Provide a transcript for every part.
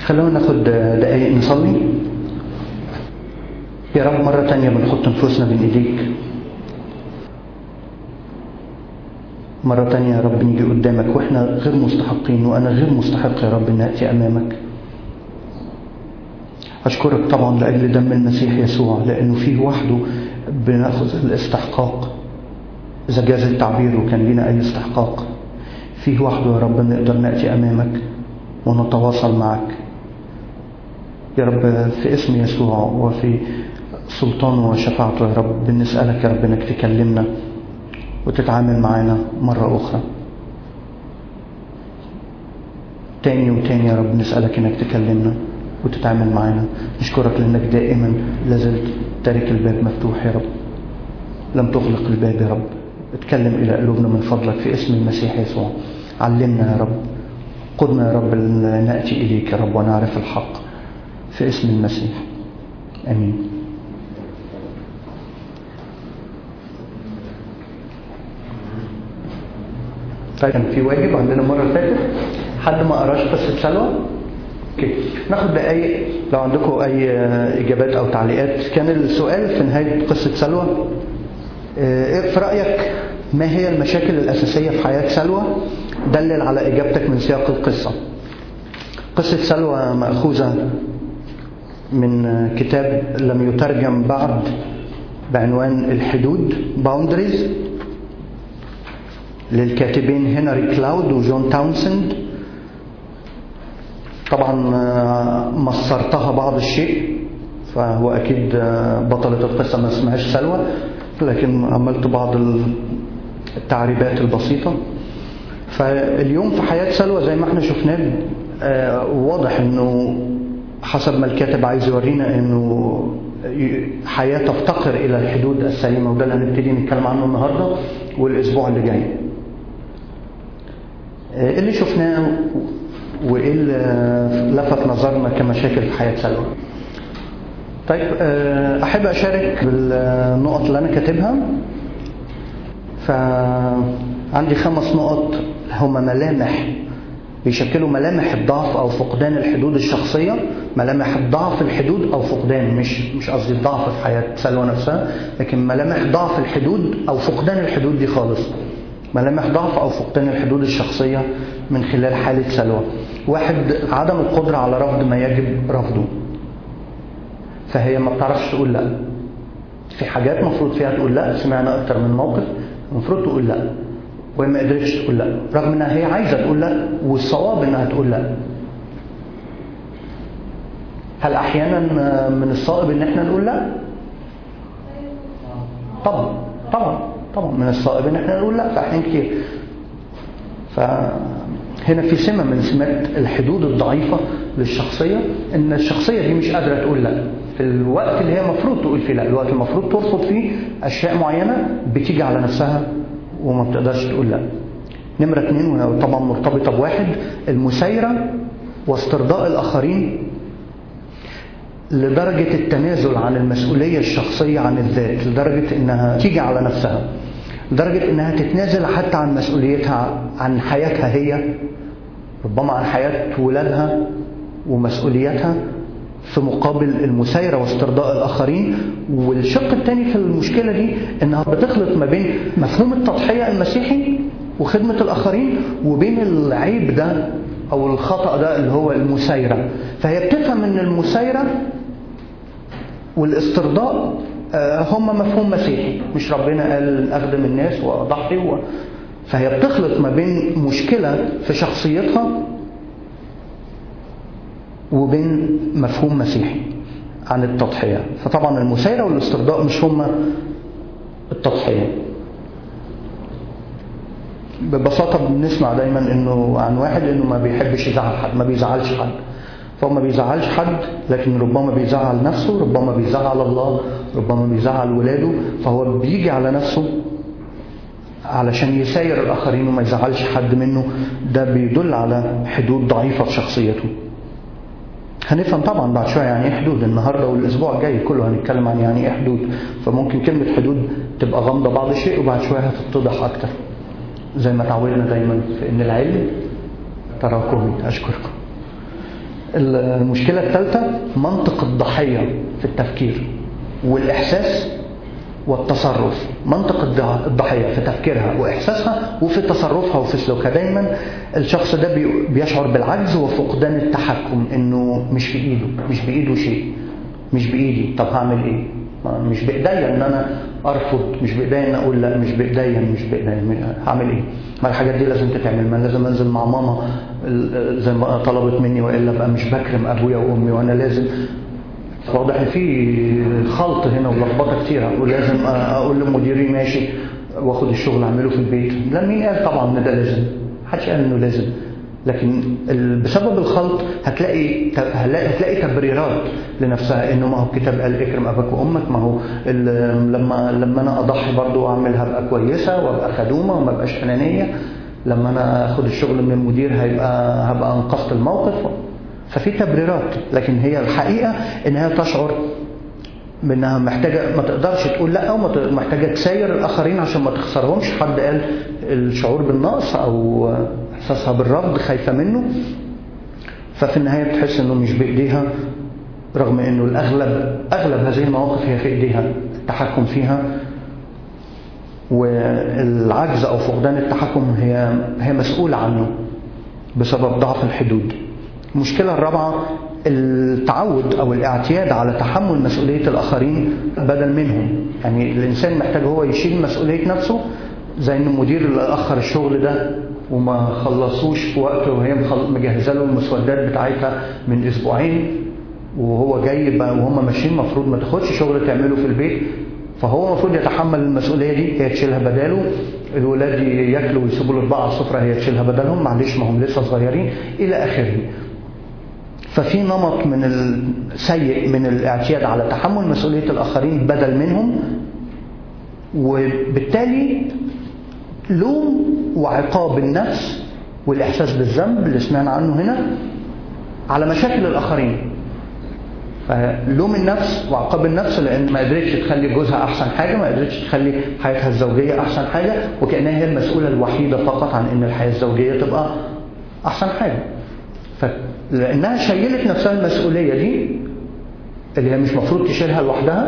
خلونا ناخد دقايق نصلي يا رب مرة تانية بنحط نفوسنا بين ايديك مرة تانية يا رب نيجي قدامك واحنا غير مستحقين وانا غير مستحق يا رب ان اتي امامك اشكرك طبعا لاجل دم المسيح يسوع لانه فيه وحده بناخذ الاستحقاق اذا جاز التعبير وكان لنا اي استحقاق فيه وحده يا رب نقدر ناتي امامك ونتواصل معك يا رب في اسم يسوع وفي سلطانه وشفاعته يا رب بنسألك يا رب انك تكلمنا وتتعامل معنا مرة أخرى تاني وتاني يا رب نسألك انك تكلمنا وتتعامل معنا نشكرك لانك دائما لازلت تارك الباب مفتوح يا رب لم تغلق الباب يا رب اتكلم الى قلوبنا من فضلك في اسم المسيح يسوع علمنا يا رب قدنا يا رب نأتي إليك يا رب ونعرف الحق في اسم المسيح امين طيب كان في واجب عندنا المره اللي فاتت حد ما قراش قصه سلوى اوكي ناخد دقايق لو عندكم اي اجابات او تعليقات كان السؤال في نهايه قصه سلوى ايه في رايك ما هي المشاكل الاساسيه في حياه سلوى دلل على اجابتك من سياق القصه قصه سلوى ماخوذه من كتاب لم يترجم بعد بعنوان الحدود باوندريز للكاتبين هنري كلاود وجون تاونسند طبعا مصرتها بعض الشيء فهو اكيد بطلة القصة ما اسمهاش سلوى لكن عملت بعض التعريبات البسيطة فاليوم في حياة سلوى زي ما احنا شفناه واضح انه حسب ما الكاتب عايز يورينا انه حياة تفتقر الى الحدود السليمة وده اللي هنبتدي نتكلم عنه النهاردة والاسبوع اللي جاي ايه اللي شفناه وايه اللي لفت نظرنا كمشاكل في حياة سلوى طيب احب اشارك بالنقط اللي انا كاتبها فعندي خمس نقط هما ملامح بيشكلوا ملامح الضعف او فقدان الحدود الشخصيه ملامح ضعف الحدود او فقدان مش مش قصدي الضعف في حياه سلوى نفسها لكن ملامح ضعف الحدود او فقدان الحدود دي خالص ملامح ضعف او فقدان الحدود الشخصيه من خلال حاله سلوى واحد عدم القدره على رفض ما يجب رفضه فهي ما بتعرفش تقول لا في حاجات مفروض فيها تقول لا سمعنا اكتر من موقف المفروض تقول لا وهي ما قدرتش تقول لا رغم انها هي عايزه تقول لا والصواب انها تقول لا هل احيانا من الصائب ان احنا نقول لا طبعا طبعا طبعا من الصائب ان احنا نقول لا في احيان كتير فهنا في سمه من سمات الحدود الضعيفه للشخصيه ان الشخصيه دي مش قادره تقول لا في الوقت اللي هي المفروض تقول فيه لا الوقت المفروض ترفض فيه اشياء معينه بتيجي على نفسها وما بتقدرش تقول لا نمرة اتنين وهي طبعا مرتبطة بواحد المسايرة واسترضاء الآخرين لدرجة التنازل عن المسؤولية الشخصية عن الذات لدرجة إنها تيجي على نفسها لدرجة إنها تتنازل حتى عن مسؤوليتها عن حياتها هي ربما عن حياة ولادها ومسؤولياتها في مقابل المسايرة واسترضاء الآخرين والشق الثاني في المشكلة دي إنها بتخلط ما بين مفهوم التضحية المسيحي وخدمة الآخرين وبين العيب ده أو الخطأ ده اللي هو المسايرة فهي بتفهم إن المسايرة والاسترضاء هم مفهوم مسيحي مش ربنا قال أخدم الناس وأضحي و... فهي بتخلط ما بين مشكلة في شخصيتها وبين مفهوم مسيحي عن التضحية فطبعا المسايرة والاسترضاء مش هما التضحية ببساطة بنسمع دايما انه عن واحد انه ما بيحبش يزعل حد ما بيزعلش حد فهو ما بيزعلش حد لكن ربما بيزعل نفسه ربما بيزعل الله ربما بيزعل ولاده فهو بيجي على نفسه علشان يساير الآخرين وما يزعلش حد منه ده بيدل على حدود ضعيفة في شخصيته هنفهم طبعا بعد شويه يعني ايه حدود النهارده والاسبوع الجاي كله هنتكلم عن يعني ايه حدود فممكن كلمه حدود تبقى غامضه بعض الشيء وبعد شويه هتتضح اكتر زي ما تعودنا دايما في ان العلم تراكمي اشكركم المشكلة الثالثة منطق الضحية في التفكير والإحساس والتصرف منطق الض- الضحية في تفكيرها وإحساسها وفي تصرفها وفي سلوكها دايما الشخص ده بي- بيشعر بالعجز وفقدان التحكم إنه مش في إيده مش بإيده شيء مش بإيدي طب هعمل إيه ما- مش بإيديا إن أنا أرفض مش بإيديا إن أقول لا مش بإيديا مش بإيديا هعمل إيه ما الحاجات دي لازم تتعمل ما أنا لازم أنزل مع ماما ال- زي ما طلبت مني وإلا أبقى مش بكرم أبويا وأمي وأنا لازم واضح ان في خلط هنا ولخبطه كتير ولازم اقول لمديري ماشي واخد الشغل اعمله في البيت لا مين قال طبعا ان ده لازم محدش قال انه لازم لكن ال- بسبب الخلط هتلاقي هتلاقي هتلاقي تبريرات لنفسها انه ما هو الكتاب قال اكرم اباك وامك ما هو ال- لما لما انا اضحي برضه واعملها ابقى كويسه وابقى خدومه وما ابقاش انانيه لما انا اخد الشغل من المدير هيبقى هبقى انقذت الموقف ففي تبريرات لكن هي الحقيقة انها تشعر بانها محتاجة ما تقدرش تقول لا او ما ت- محتاجة تساير الاخرين عشان ما تخسرهمش حد قال الشعور بالنقص او احساسها بالرفض خايفة منه ففي النهاية بتحس انه مش بايديها رغم انه الاغلب اغلب هذه المواقف هي في ايديها التحكم فيها والعجز او فقدان التحكم هي هي مسؤولة عنه بسبب ضعف الحدود المشكلة الرابعة التعود أو الاعتياد على تحمل مسؤولية الآخرين بدل منهم يعني الإنسان محتاج هو يشيل مسؤولية نفسه زي إن المدير اللي أخر الشغل ده وما خلصوش في وقته وهي مخل- مجهزة له المسودات بتاعتها من أسبوعين وهو جاي بقى وهم ماشيين المفروض ما تاخدش شغل تعمله في البيت فهو المفروض يتحمل المسؤوليه دي هي تشيلها بداله الولاد ياكلوا ويسيبوا الاطباق على السفره هي تشيلها بدلهم معلش ما هم لسه صغيرين الى اخره ففي نمط من السيء من الاعتياد على تحمل مسؤوليه الاخرين بدل منهم وبالتالي لوم وعقاب النفس والاحساس بالذنب اللي سمعنا عنه هنا على مشاكل الاخرين فلوم النفس وعقاب النفس لان ما قدرتش تخلي جوزها احسن حاجه ما قدرتش تخلي حياتها الزوجيه احسن حاجه وكانها هي المسؤوله الوحيده فقط عن ان الحياه الزوجيه تبقى احسن حاجه فلانها شيلت نفسها المسؤوليه دي اللي هي مش مفروض تشيلها لوحدها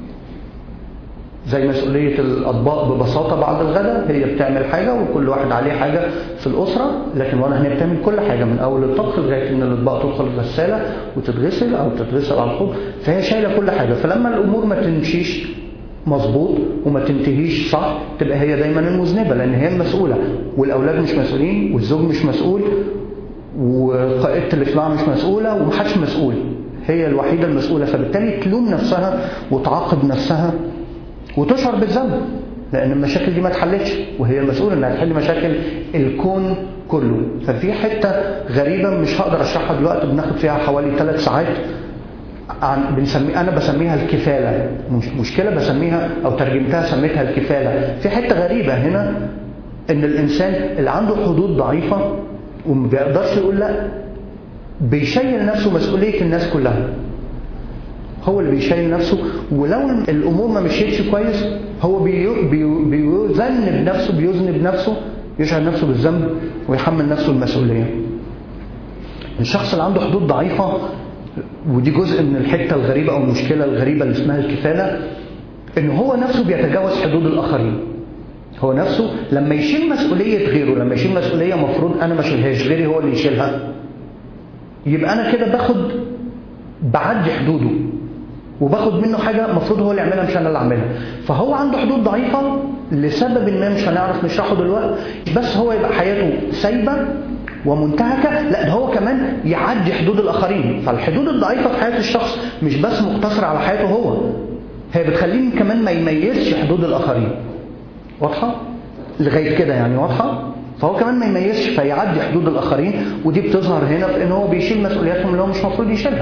زي مسؤولية الأطباق ببساطة بعد الغداء هي بتعمل حاجة وكل واحد عليه حاجة في الأسرة لكن وانا هي بتعمل كل حاجة من أول الطبخ لغاية إن الأطباق تدخل الغسالة وتتغسل أو تتغسل على الحوض فهي شايلة كل حاجة فلما الأمور ما تمشيش مظبوط وما تنتهيش صح تبقى هي دايما المذنبة لأن هي المسؤولة والأولاد مش مسؤولين والزوج مش مسؤول وقائدة الاجتماع مش مسؤولة ومحدش مسؤول هي الوحيدة المسؤولة فبالتالي تلوم نفسها وتعاقب نفسها وتشعر بالذنب لان المشاكل دي ما اتحلتش وهي المسؤوله انها تحل مشاكل الكون كله ففي حته غريبه مش هقدر اشرحها دلوقتي بناخد فيها حوالي ثلاث ساعات عن بنسمي انا بسميها الكفاله مش مشكله بسميها او ترجمتها سميتها الكفاله في حته غريبه هنا ان الانسان اللي عنده حدود ضعيفه وما بيقدرش يقول لا بيشيل نفسه مسؤوليه الناس كلها هو اللي بيشيل نفسه ولو الامور ما مشيتش كويس هو بي- بي- بيذنب نفسه بيذنب نفسه يشعر نفسه بالذنب ويحمل نفسه المسؤوليه الشخص اللي عنده حدود ضعيفه ودي جزء من الحته الغريبه او المشكله الغريبه اللي اسمها الكفاله ان هو نفسه بيتجاوز حدود الاخرين هو نفسه لما يشيل مسؤوليه غيره لما يشيل مسؤوليه مفروض انا ما اشيلهاش غيري هو اللي يشيلها يبقى انا كده باخد بعدي حدوده وباخد منه حاجه المفروض هو اللي يعملها مش انا اللي اعملها فهو عنده حدود ضعيفه لسبب ما مش هنعرف نشرحه دلوقتي بس هو يبقى حياته سايبه ومنتهكه لا ده هو كمان يعدي حدود الاخرين فالحدود الضعيفه في حياه الشخص مش بس مقتصره على حياته هو هي بتخليه كمان ما يميزش حدود الاخرين واضحه لغايه كده يعني واضحه فهو كمان ما يميزش فيعدي حدود الاخرين ودي بتظهر هنا في ان هو بيشيل مسؤولياتهم اللي هو مش المفروض يشيلها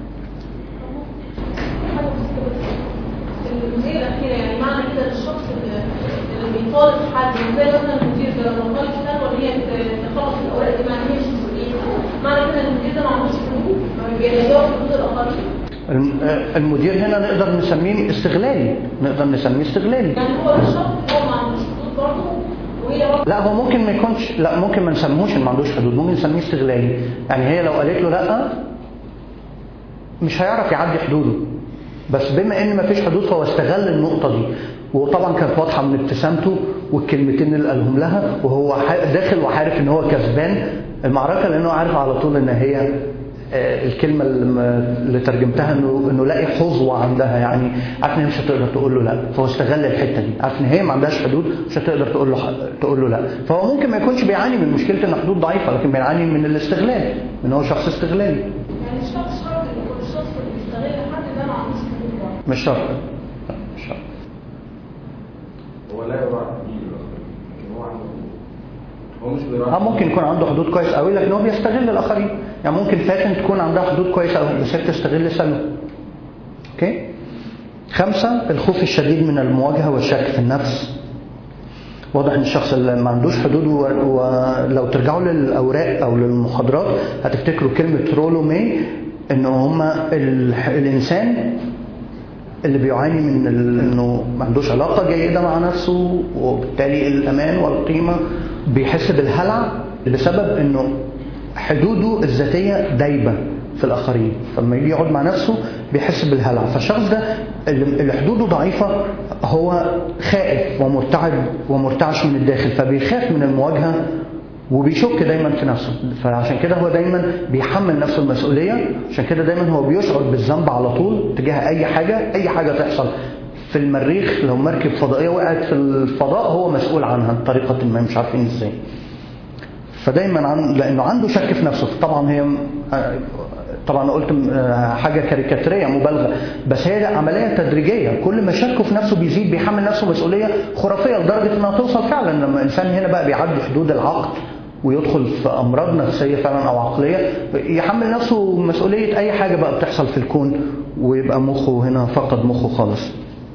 الجزئيه الاخيره يعني معنى كده ان الشخص اللي اللي بيطالب حد زي مثلا المدير ده لما طالب شهاده ولا هي تخلص الاوراق دي ما هيش مسؤوليتها معنى كده ان المدير ده ما عندوش حدود ما بيتجاوز حدود الاخرين الم- آه، المدير هنا نقدر نسميه استغلالي نقدر نسميه استغلالي يعني هو الشخص هو ما عندوش حدود برضه وهي برضه لا هو ممكن ما يكونش لا ممكن ما نسموش ان ما عندوش حدود ممكن نسميه استغلالي يعني هي لو قالت له لا مش هيعرف يعدي حدوده بس بما ان مفيش حدود فهو استغل النقطه دي وطبعا كانت واضحه من ابتسامته والكلمتين اللي قالهم لها وهو ح- داخل وعارف ان هو كسبان المعركه لانه عارف على طول ان هي آه، الكلمه اللي ما- اللي ترجمتها انه انه لاقي حظوه عندها يعني عارف ان هي مش هتقدر تقول له لا فهو استغل الحته دي عارف ان هي ما عندهاش حدود مش هتقدر تقول له ح- تقول له لا فهو ممكن ما يكونش بيعاني من مشكله ان حدود ضعيفه لكن بيعاني من الاستغلال ان هو شخص استغلالي يعني الشخص شرط ان يكون الشخص اللي بيستغل حد ده ما عندوش حدود برضه. مش شرط لا، مش شرط هو لا يراعي حدود الآخرين لكن هو عنده حدود. هو مش بيراعي اه ممكن يكون عنده حدود كويس قوي لكن هو بيستغل الاخرين يعني ممكن فاتن تكون عندها حدود كويسه قوي بس هي بتستغل سلوى اوكي خمسة الخوف الشديد من المواجهة والشك في النفس واضح ان الشخص اللي ما عندوش حدود و- ولو ترجعوا للاوراق او للمحاضرات هتفتكروا كلمة رولو مي ان هما ال- الانسان اللي بيعاني من ال- انه ما عندوش علاقه جيده مع نفسه وبالتالي الامان والقيمه بيحس بالهلع بسبب انه حدوده الذاتيه دايبه في الاخرين فلما يجي يقعد مع نفسه بيحس بالهلع فالشخص ده اللي اللي حدوده ضعيفه هو خائف ومرتعب ومرتعش من الداخل فبيخاف من المواجهه وبيشك دايما في نفسه فعشان كده هو دايما بيحمل نفسه المسؤوليه عشان كده دايما هو بيشعر بالذنب على طول تجاه اي حاجه اي حاجه تحصل في المريخ لو مركب فضائيه وقعت في الفضاء هو مسؤول عنها بطريقه ما مش عارفين ازاي فدايما عن لانه عنده شك في نفسه طبعا هي طبعا قلت آه، حاجه كاريكاتيريه مبالغه بس هي عمليه تدريجيه كل ما شكه في نفسه بيزيد بيحمل نفسه مسؤوليه خرافيه لدرجه انها توصل فعلا لما الانسان هنا بقى بيعدي حدود العقل ويدخل في امراض نفسيه فعلا او عقليه يحمل نفسه مسؤوليه اي حاجه بقى بتحصل في الكون ويبقى مخه هنا فقد مخه خالص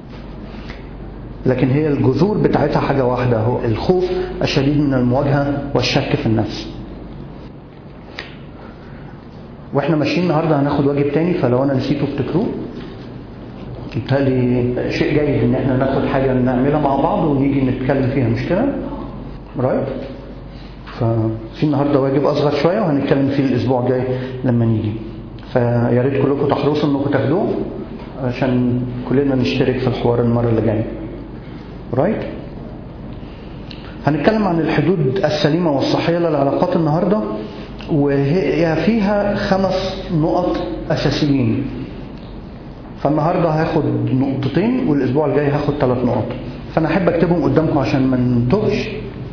لكن هي الجذور بتاعتها حاجة واحدة هو الخوف الشديد من المواجهة والشك في النفس واحنا ماشيين النهارده هناخد واجب تاني فلو انا نسيته افتكروه بالتالي شيء جيد ان احنا ناخد حاجة نعملها مع بعض ونيجي نتكلم فيها مش كده؟ رايت؟ ففي النهارده واجب اصغر شويه وهنتكلم فيه الاسبوع الجاي لما نيجي فيا ريت كلكم تحرصوا انكم تاخدوه عشان كلنا نشترك في الحوار المره اللي جايه رايت هنتكلم عن الحدود السليمه والصحيه للعلاقات النهارده وهي فيها خمس نقط اساسيين فالنهارده هاخد نقطتين والاسبوع الجاي هاخد ثلاث نقط فانا احب اكتبهم قدامكم عشان ما نتوهش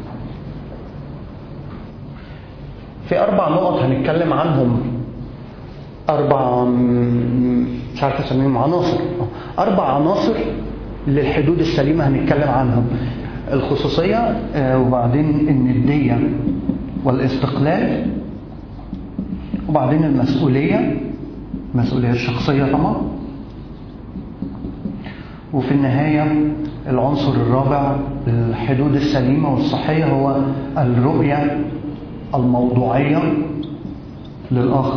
في أربع نقط هنتكلم عنهم أربع مش عارف أسميهم عناصر أربع عناصر للحدود السليمة هنتكلم عنهم الخصوصية آه، وبعدين الندية والاستقلال وبعدين المسؤولية المسؤولية الشخصية طبعا وفي النهاية العنصر الرابع الحدود السليمة والصحية هو الرؤية الموضوعية للآخر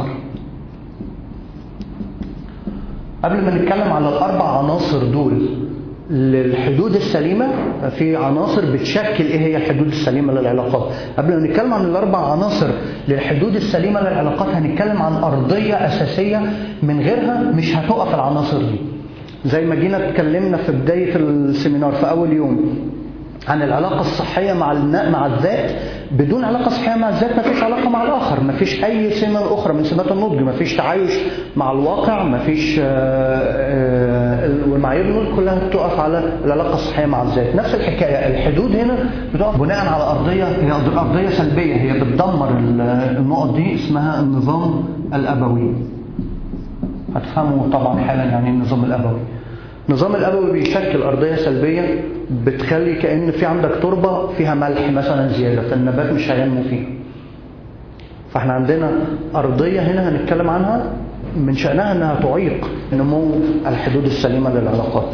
قبل ما نتكلم على الأربع عناصر دول للحدود السليمة في عناصر بتشكل ايه هي الحدود السليمة للعلاقات قبل ما نتكلم عن الأربع عناصر للحدود السليمة للعلاقات هنتكلم عن أرضية أساسية من غيرها مش هتقف العناصر دي زي ما جينا اتكلمنا في بداية السيمينار في أول يوم عن العلاقة الصحية مع النا- مع الذات بدون علاقة صحية مع الذات ما فيش علاقة مع الآخر ما فيش أي سمة أخرى من سمات النضج ما فيش تعايش مع الواقع ما فيش والمعايير دول كلها بتقف على العلاقة الصحية مع الذات نفس الحكاية الحدود هنا بتقف بناء على أرضية هي أرضية سلبية هي بتدمر ال- النقط دي اسمها النظام الأبوي هتفهموا طبعا حالا يعني إيه النظام الأبوي النظام الأبوي بيشكل أرضية سلبية بتخلي كأن في عندك تربة فيها ملح مثلا زيادة فالنبات مش هينمو فيها فاحنا عندنا أرضية هنا هنتكلم عنها من شأنها أنها تعيق نمو الحدود السليمة للعلاقات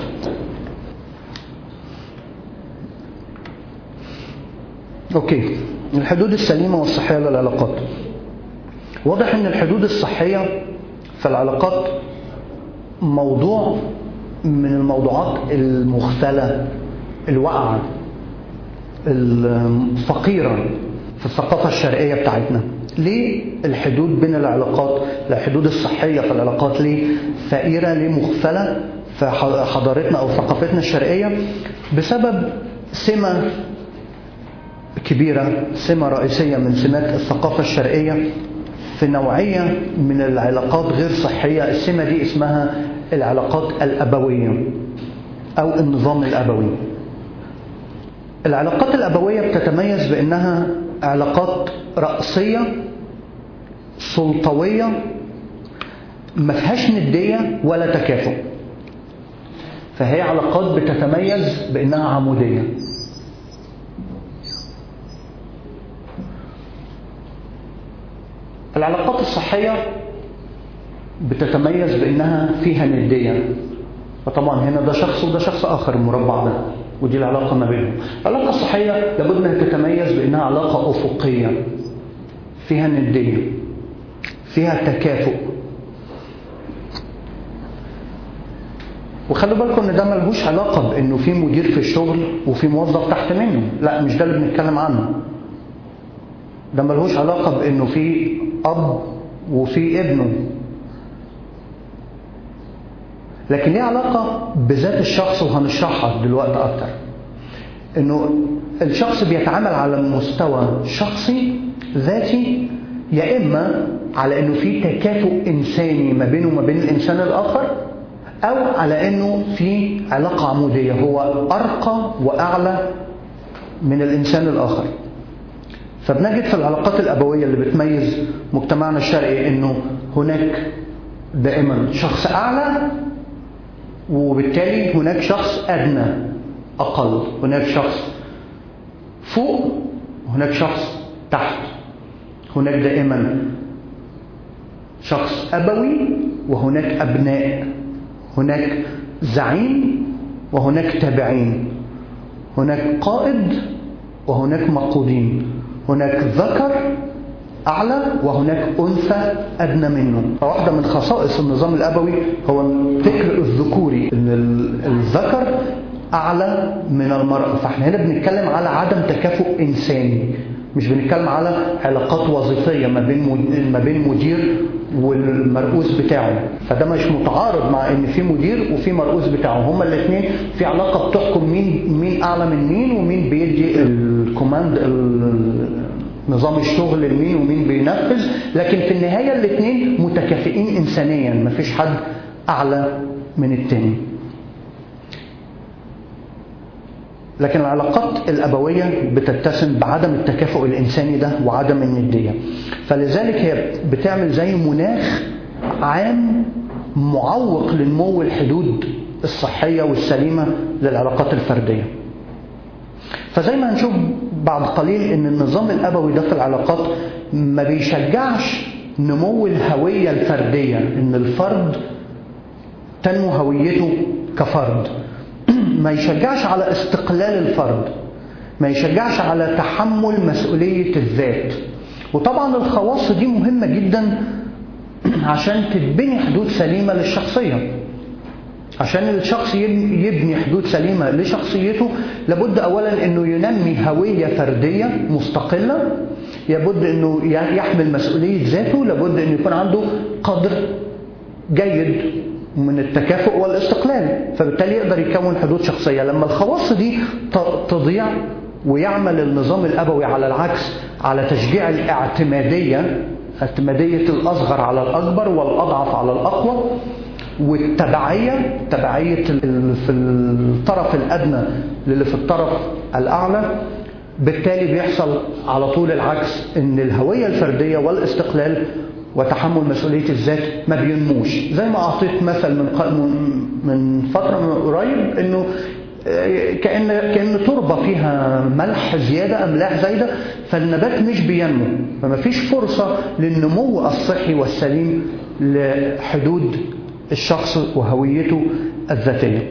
أوكي الحدود السليمة والصحية للعلاقات واضح أن الحدود الصحية في العلاقات موضوع من الموضوعات المغفلة الواقعة الفقيرة في الثقافة الشرقية بتاعتنا ليه الحدود بين العلاقات الحدود الصحية في العلاقات ليه فقيرة ليه مغفلة في حضارتنا أو ثقافتنا الشرقية بسبب سمة كبيرة سمة رئيسية من سمات الثقافة الشرقية في نوعية من العلاقات غير صحية السمة دي اسمها العلاقات الأبوية أو النظام الأبوي العلاقات الأبوية بتتميز بأنها علاقات رأسية سلطوية ما فيهاش ندية ولا تكافؤ فهي علاقات بتتميز بأنها عمودية العلاقات الصحية بتتميز بأنها فيها ندية فطبعا هنا ده شخص وده شخص آخر المربع ده ودي العلاقة ما بينهم العلاقة الصحية لابد أنها تتميز بأنها علاقة أفقية فيها ندية فيها تكافؤ وخلوا بالكم ان ده ملهوش علاقه بانه في مدير في الشغل وفي موظف تحت منه لا مش ده اللي بنتكلم عنه ده ملهوش علاقه بانه في اب وفي ابنه لكن ليه علاقه بذات الشخص وهنشرحها دلوقتي اكتر انه الشخص بيتعامل على مستوى شخصي ذاتي يا اما على انه في تكافؤ انساني ما بينه وما بين الانسان الاخر أو على أنه في علاقة عمودية هو أرقى وأعلى من الإنسان الآخر فبنجد في العلاقات الأبوية اللي بتميز مجتمعنا الشرقي أنه هناك دائما شخص أعلى وبالتالي هناك شخص أدنى أقل هناك شخص فوق هناك شخص تحت هناك دائما شخص أبوي وهناك أبناء هناك زعيم وهناك تابعين هناك قائد وهناك مقودين هناك ذكر أعلى وهناك أنثى أدنى منه فواحدة من خصائص النظام الأبوي هو الفكر الذكوري أن الذكر أعلى من المرأة فاحنا هنا بنتكلم على عدم تكافؤ إنساني مش بنتكلم على علاقات وظيفية ما بين ما بين مدير والمرؤوس بتاعه فده مش متعارض مع ان في مدير وفي مرؤوس بتاعه هما الاثنين في علاقه بتحكم مين مين اعلى من مين ومين بيدي الكوماند نظام الشغل لمين ومين بينفذ لكن في النهايه الاثنين متكافئين انسانيا مفيش حد اعلى من التاني لكن العلاقات الأبوية بتتسم بعدم التكافؤ الإنساني ده وعدم الندية فلذلك هي بتعمل زي مناخ عام معوق لنمو الحدود الصحية والسليمة للعلاقات الفردية فزي ما هنشوف بعد قليل ان النظام الأبوي ده في العلاقات ما بيشجعش نمو الهوية الفردية ان الفرد تنمو هويته كفرد ما يشجعش على استقلال الفرد ما يشجعش على تحمل مسؤولية الذات وطبعا الخواص دي مهمة جدا عشان تتبني حدود سليمة للشخصية عشان الشخص يبني حدود سليمة لشخصيته لابد أولا أنه ينمي هوية فردية مستقلة لابد أنه يحمل مسؤولية ذاته لابد أنه يكون عنده قدر جيد من التكافؤ والاستقلال فبالتالي يقدر يكون حدود شخصية لما الخواص دي تضيع ويعمل النظام الأبوي على العكس على تشجيع الاعتمادية اعتمادية الأصغر على الأكبر والأضعف على الأقوى والتبعية تبعية في الطرف الأدنى للي في الطرف الأعلى بالتالي بيحصل على طول العكس ان الهوية الفردية والاستقلال وتحمل مسؤولية الذات ما بينموش زي ما أعطيت مثل من من فترة من قريب إنه كأن كأن تربة فيها ملح زيادة أملاح زايدة فالنبات مش بينمو فما فيش فرصة للنمو الصحي والسليم لحدود الشخص وهويته الذاتية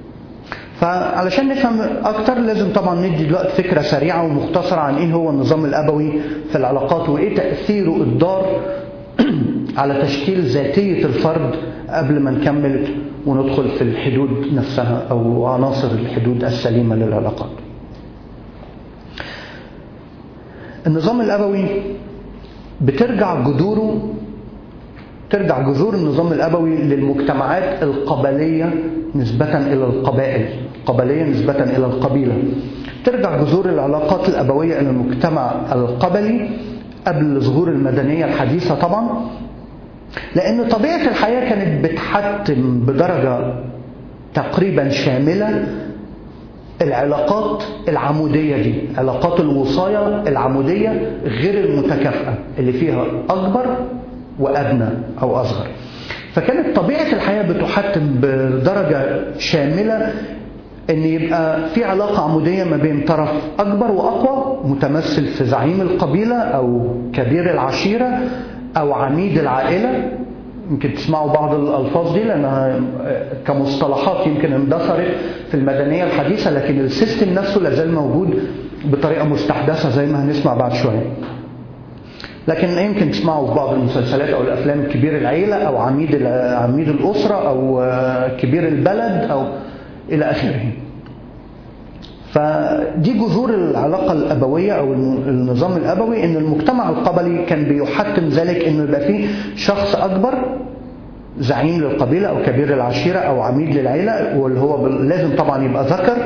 فعلشان نفهم أكتر لازم طبعا ندي دلوقتي فكرة سريعة ومختصرة عن إيه هو النظام الأبوي في العلاقات وإيه تأثيره الضار على تشكيل ذاتية الفرد قبل ما نكمل وندخل في الحدود نفسها أو عناصر الحدود السليمة للعلاقات النظام الأبوي بترجع جذوره ترجع جذور النظام الأبوي للمجتمعات القبلية نسبة إلى القبائل قبلية نسبة إلى القبيلة ترجع جذور العلاقات الأبوية إلى المجتمع القبلي قبل ظهور المدنية الحديثة طبعا لأن طبيعة الحياة كانت بتحتم بدرجة تقريبا شاملة العلاقات العمودية دي علاقات الوصاية العمودية غير المتكافئة اللي فيها أكبر وأدنى أو أصغر فكانت طبيعة الحياة بتحتم بدرجة شاملة ان يبقى في علاقة عمودية ما بين طرف اكبر واقوى متمثل في زعيم القبيلة او كبير العشيرة او عميد العائلة يمكن تسمعوا بعض الالفاظ دي لانها كمصطلحات يمكن اندثرت في المدنية الحديثة لكن السيستم نفسه لازال موجود بطريقة مستحدثة زي ما هنسمع بعد شوية لكن يمكن تسمعوا في بعض المسلسلات او الافلام كبير العيلة او عميد عميد الاسرة او كبير البلد او إلى آخره فدي جذور العلاقة الأبوية أو النظام الأبوي إن المجتمع القبلي كان بيحتم ذلك إنه يبقى فيه شخص أكبر زعيم للقبيلة أو كبير العشيرة أو عميد للعيلة واللي هو لازم طبعا يبقى ذكر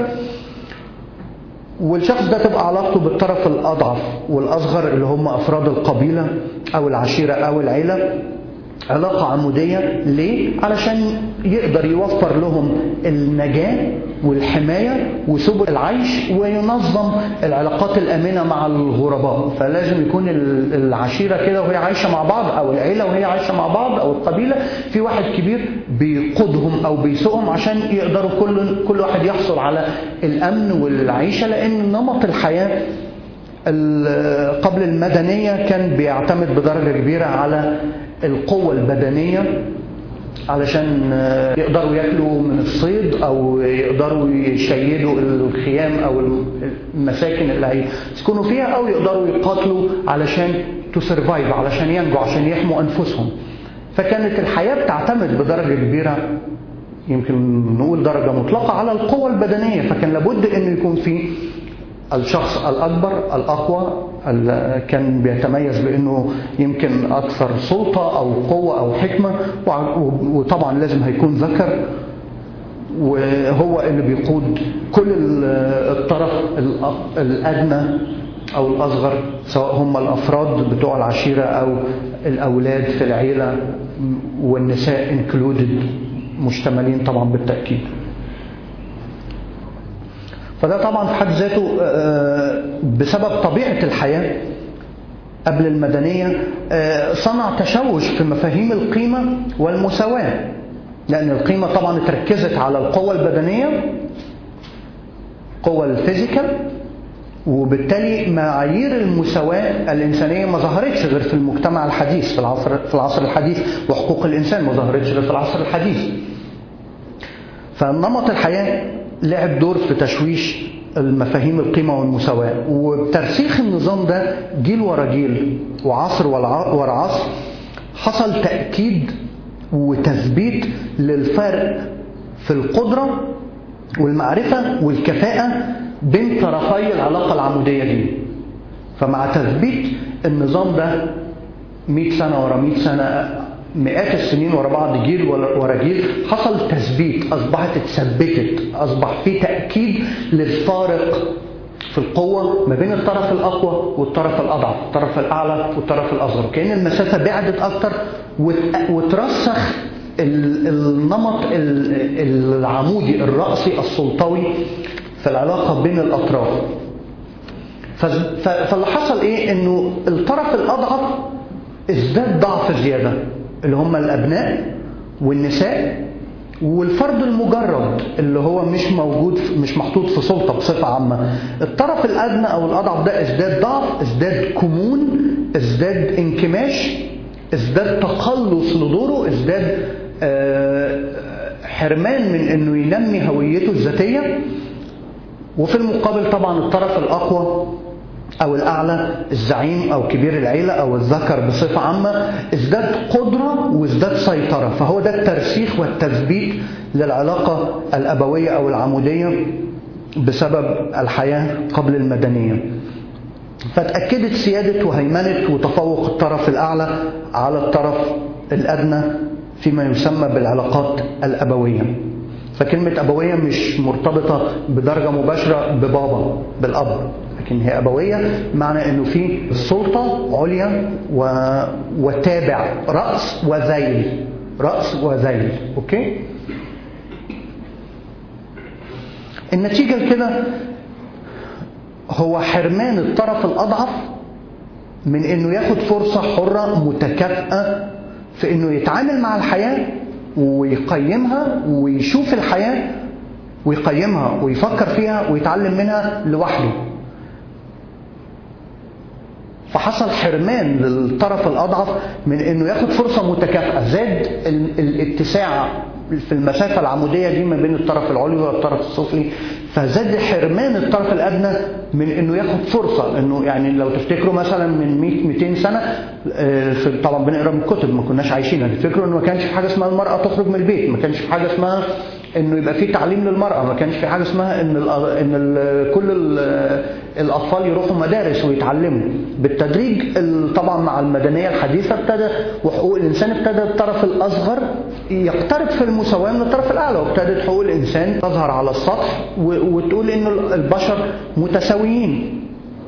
والشخص ده تبقى علاقته بالطرف الأضعف والأصغر اللي هم أفراد القبيلة أو العشيرة أو العيلة علاقة عمودية ليه؟ علشان يقدر يوفر لهم النجاة والحماية وسبل العيش وينظم العلاقات الأمنة مع الغرباء فلازم يكون العشيرة كده وهي عايشة مع بعض أو العيلة وهي عايشة مع بعض أو القبيلة في واحد كبير بيقودهم أو بيسوقهم عشان يقدروا كل, كل واحد يحصل على الأمن والعيشة لأن نمط الحياة قبل المدنية كان بيعتمد بدرجة كبيرة على القوة البدنية علشان يقدروا ياكلوا من الصيد او يقدروا يشيدوا الخيام او المساكن اللي هيسكنوا فيها او يقدروا يقاتلوا علشان تسرفايف علشان ينجوا عشان يحموا انفسهم فكانت الحياة بتعتمد بدرجة كبيرة يمكن نقول درجة مطلقة على القوة البدنية فكان لابد انه يكون في الشخص الأكبر الأقوى كان بيتميز بأنه يمكن أكثر سلطة أو قوة أو حكمة وطبعا لازم هيكون ذكر وهو اللي بيقود كل الطرف الأدنى أو الأصغر سواء هم الأفراد بتوع العشيرة أو الأولاد في العيلة والنساء included مشتملين طبعا بالتأكيد فده طبعا في حد ذاته بسبب طبيعة الحياة قبل المدنية صنع تشوش في مفاهيم القيمة والمساواة لأن القيمة طبعا اتركزت على القوة البدنية قوة الفيزيكال وبالتالي معايير المساواة الإنسانية ما ظهرتش غير في المجتمع الحديث في العصر في العصر الحديث وحقوق الإنسان ما ظهرتش غير في العصر الحديث فنمط الحياة لعب دور في تشويش المفاهيم القيمة والمساواة وبترسيخ النظام ده جيل ورا جيل وعصر ورا عصر حصل تأكيد وتثبيت للفرق في القدرة والمعرفة والكفاءة بين طرفي العلاقة العمودية دي فمع تثبيت النظام ده 100 سنة ورا 100 سنة مئات السنين ورا بعض جيل ورا جيل حصل تثبيت اصبحت اتثبتت اصبح في تاكيد للفارق في القوة ما بين الطرف الأقوى والطرف الأضعف الطرف الأعلى والطرف الأصغر كأن المسافة بعدت أكتر وترسخ النمط العمودي الرأسي السلطوي في العلاقة بين الأطراف فاللي حصل إيه إنه الطرف الأضعف ازداد ضعف زيادة اللي هم الأبناء والنساء والفرد المجرد اللي هو مش موجود مش محطوط في سلطة بصفة عامة الطرف الأدنى أو الأضعف ده ازداد ضعف ازداد كمون ازداد انكماش ازداد تقلص لدوره ازداد حرمان من انه ينمي هويته الذاتية وفي المقابل طبعا الطرف الأقوى أو الأعلى الزعيم أو كبير العيلة أو الذكر بصفة عامة ازداد قدرة وازداد سيطرة فهو ده الترسيخ والتثبيت للعلاقة الأبوية أو العمودية بسبب الحياة قبل المدنية فتأكدت سيادة وهيمنة وتفوق الطرف الأعلى على الطرف الأدنى فيما يسمى بالعلاقات الأبوية فكلمة أبوية مش مرتبطة بدرجة مباشرة ببابا بالأب لكن هي أبوية معنى أنه في سلطة عليا و... وتابع رأس وذيل رأس وذيل أوكي النتيجة لكده هو حرمان الطرف الأضعف من أنه ياخد فرصة حرة متكافئة في أنه يتعامل مع الحياة ويقيمها ويشوف الحياة ويقيمها ويفكر فيها ويتعلم منها لوحده فحصل حرمان للطرف الأضعف من أنه ياخد فرصة متكافئة زاد الاتساع في المسافة العمودية دي ما بين الطرف العلوي والطرف السفلي فزاد حرمان الطرف الأدنى من أنه ياخد فرصة أنه يعني لو تفتكروا مثلا من 100 200 سنة في طبعا بنقرا من الكتب ما كناش عايشين تفتكروا أنه ما كانش في حاجة اسمها المرأة تخرج من البيت ما كانش في حاجة اسمها انه يبقى في تعليم للمراه ما كانش في حاجه اسمها ان ال ان ال كل ال الاطفال يروحوا مدارس ويتعلموا بالتدريج طبعا مع المدنيه الحديثه ابتدى وحقوق الانسان ابتدى الطرف الاصغر يقترب في المساواه من الطرف الاعلى وابتدت حقوق الانسان تظهر على السطح وتقول ان البشر متساويين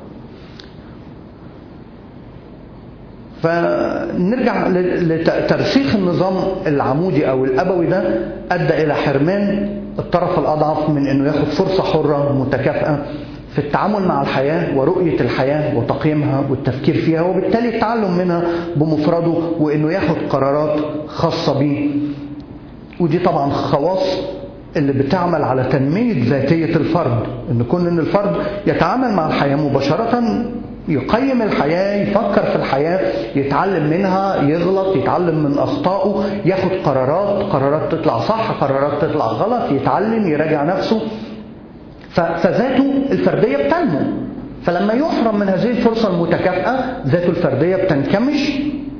فنرجع لترسيخ النظام العمودي او الابوي ده ادى الى حرمان الطرف الاضعف من انه ياخد فرصه حره متكافئه في التعامل مع الحياه ورؤيه الحياه وتقييمها والتفكير فيها وبالتالي التعلم منها بمفرده وانه ياخد قرارات خاصه بيه ودي طبعا خواص اللي بتعمل على تنميه ذاتيه الفرد ان كون ان الفرد يتعامل مع الحياه مباشره يقيم الحياة يفكر في الحياة يتعلم منها يغلط يتعلم من أخطائه ياخد قرارات قرارات تطلع صح قرارات تطلع غلط يتعلم يراجع نفسه فذاته الفردية بتنمو فلما يحرم من هذه الفرصة المتكافئة ذاته الفردية بتنكمش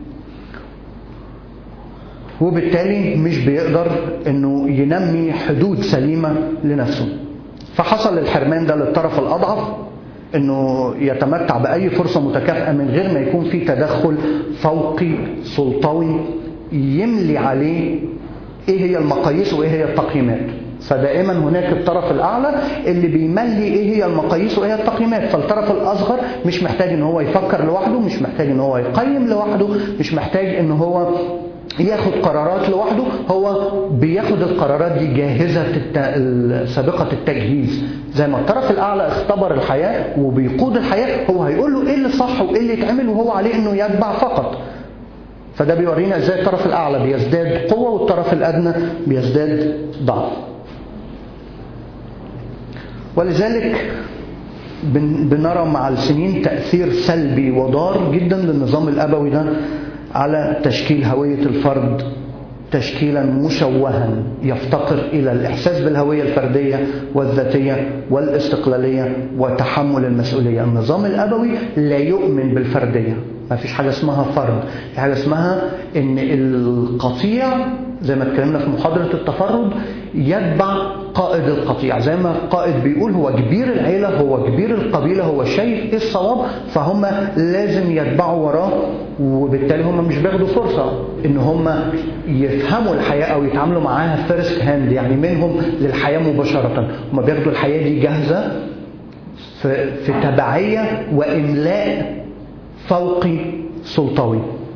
وبالتالي مش بيقدر انه ينمي حدود سليمة لنفسه فحصل الحرمان ده للطرف الأضعف انه يتمتع باي فرصه متكافئه من غير ما يكون في تدخل فوقي سلطوي يملي عليه ايه هي المقاييس وايه هي التقييمات فدائما هناك الطرف الاعلى اللي بيملي ايه هي المقاييس وايه هي التقييمات فالطرف الاصغر مش محتاج ان هو يفكر لوحده مش محتاج ان هو يقيم لوحده مش محتاج ان هو ياخد قرارات لوحده هو بياخد القرارات دي جاهزة الت... سابقة التجهيز زي ما الطرف الأعلى اختبر الحياة وبيقود الحياة هو هيقول له إيه اللي صح وإيه اللي يتعمل وهو عليه إنه يتبع فقط فده بيورينا إزاي الطرف الأعلى بيزداد قوة والطرف الأدنى بيزداد ضعف ولذلك بنرى مع السنين تأثير سلبي وضار جدا للنظام الأبوي ده على تشكيل هوية الفرد تشكيلا مشوها يفتقر إلى الإحساس بالهوية الفردية والذاتية والاستقلالية وتحمل المسؤولية النظام الأبوي لا يؤمن بالفردية ما فيش حاجة اسمها فرد في حاجة اسمها ان القطيع زي ما اتكلمنا في محاضرة التفرد يتبع قائد القطيع زي ما القائد بيقول هو كبير العيلة هو كبير القبيلة هو شايف ايه الصواب فهم لازم يتبعوا وراه وبالتالي هم مش بياخدوا فرصة ان هم يفهموا الحياة او يتعاملوا معاها فيرست هاند يعني منهم للحياة مباشرة هم بياخدوا الحياة دي جاهزة في, في تبعية وإملاء فوقي سلطوي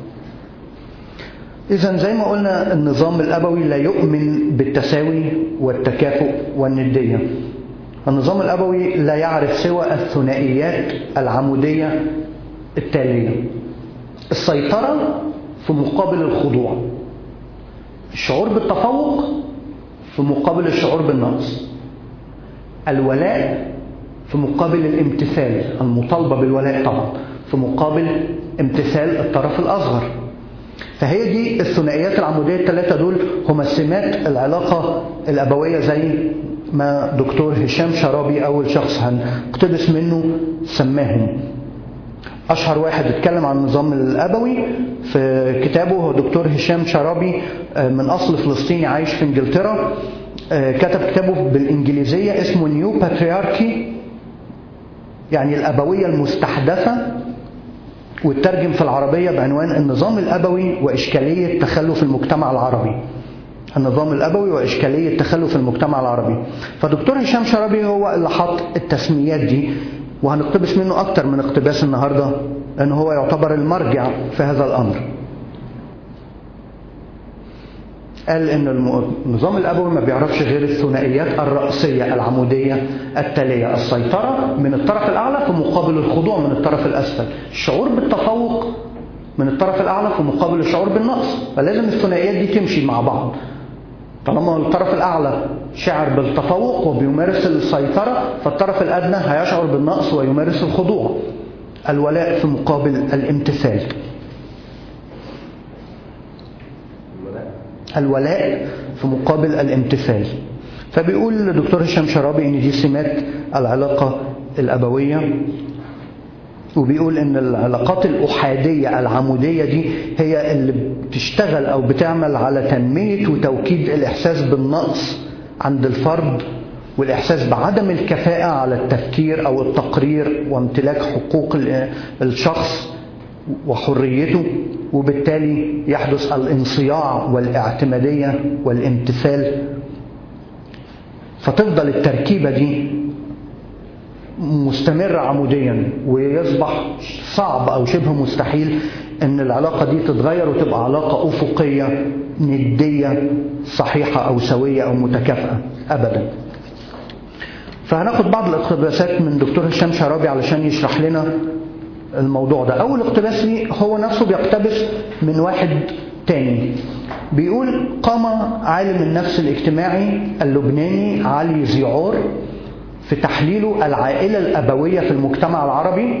إذا زي ما قلنا النظام الأبوي لا يؤمن بالتساوي والتكافؤ والندية النظام الأبوي لا يعرف سوى الثنائيات العمودية التالية السيطرة في مقابل الخضوع الشعور بالتفوق في مقابل الشعور بالنقص الولاء في مقابل الامتثال المطالبة بالولاء طبعا في مقابل امتثال الطرف الأصغر فهي دي الثنائيات العمودية الثلاثة دول هما سمات العلاقة الأبوية زي ما دكتور هشام شرابي أول شخص هنقتبس منه سماهم أشهر واحد اتكلم عن النظام الأبوي في كتابه هو دكتور هشام شرابي من أصل فلسطيني عايش في إنجلترا كتب كتابه بالإنجليزية اسمه نيو باترياركي يعني الأبوية المستحدثة وترجم في العربية بعنوان النظام الأبوي وإشكالية تخلف المجتمع العربي النظام الأبوي وإشكالية تخلف المجتمع العربي فدكتور هشام شرابي هو اللي حط التسميات دي وهنقتبس منه أكتر من اقتباس النهاردة لأن هو يعتبر المرجع في هذا الأمر قال ان النظام الابوي ما بيعرفش غير الثنائيات الرأسية العمودية التالية السيطرة من الطرف الاعلى في مقابل الخضوع من الطرف الاسفل الشعور بالتفوق من الطرف الاعلى في مقابل الشعور بالنقص فلازم الثنائيات دي تمشي مع بعض طالما الطرف الاعلى شعر بالتفوق وبيمارس السيطرة فالطرف الادنى هيشعر بالنقص ويمارس الخضوع الولاء في مقابل الامتثال الولاء في مقابل الامتثال فبيقول دكتور هشام شرابي ان دي سمات العلاقة الأبوية وبيقول ان العلاقات الأحادية العمودية دي هي اللي بتشتغل أو بتعمل على تنمية وتوكيد الإحساس بالنقص عند الفرد والإحساس بعدم الكفاءة على التفكير أو التقرير وامتلاك حقوق الشخص وحريته وبالتالي يحدث الانصياع والاعتمادية والامتثال فتفضل التركيبة دي مستمرة عموديا ويصبح صعب أو شبه مستحيل أن العلاقة دي تتغير وتبقى علاقة أفقية ندية صحيحة أو سوية أو متكافئة أبدا فهناخد بعض الاقتباسات من دكتور هشام شرابي علشان يشرح لنا الموضوع ده أول اقتباس لي هو نفسه بيقتبس من واحد تاني بيقول قام عالم النفس الاجتماعي اللبناني علي زيعور في تحليله العائلة الأبوية في المجتمع العربي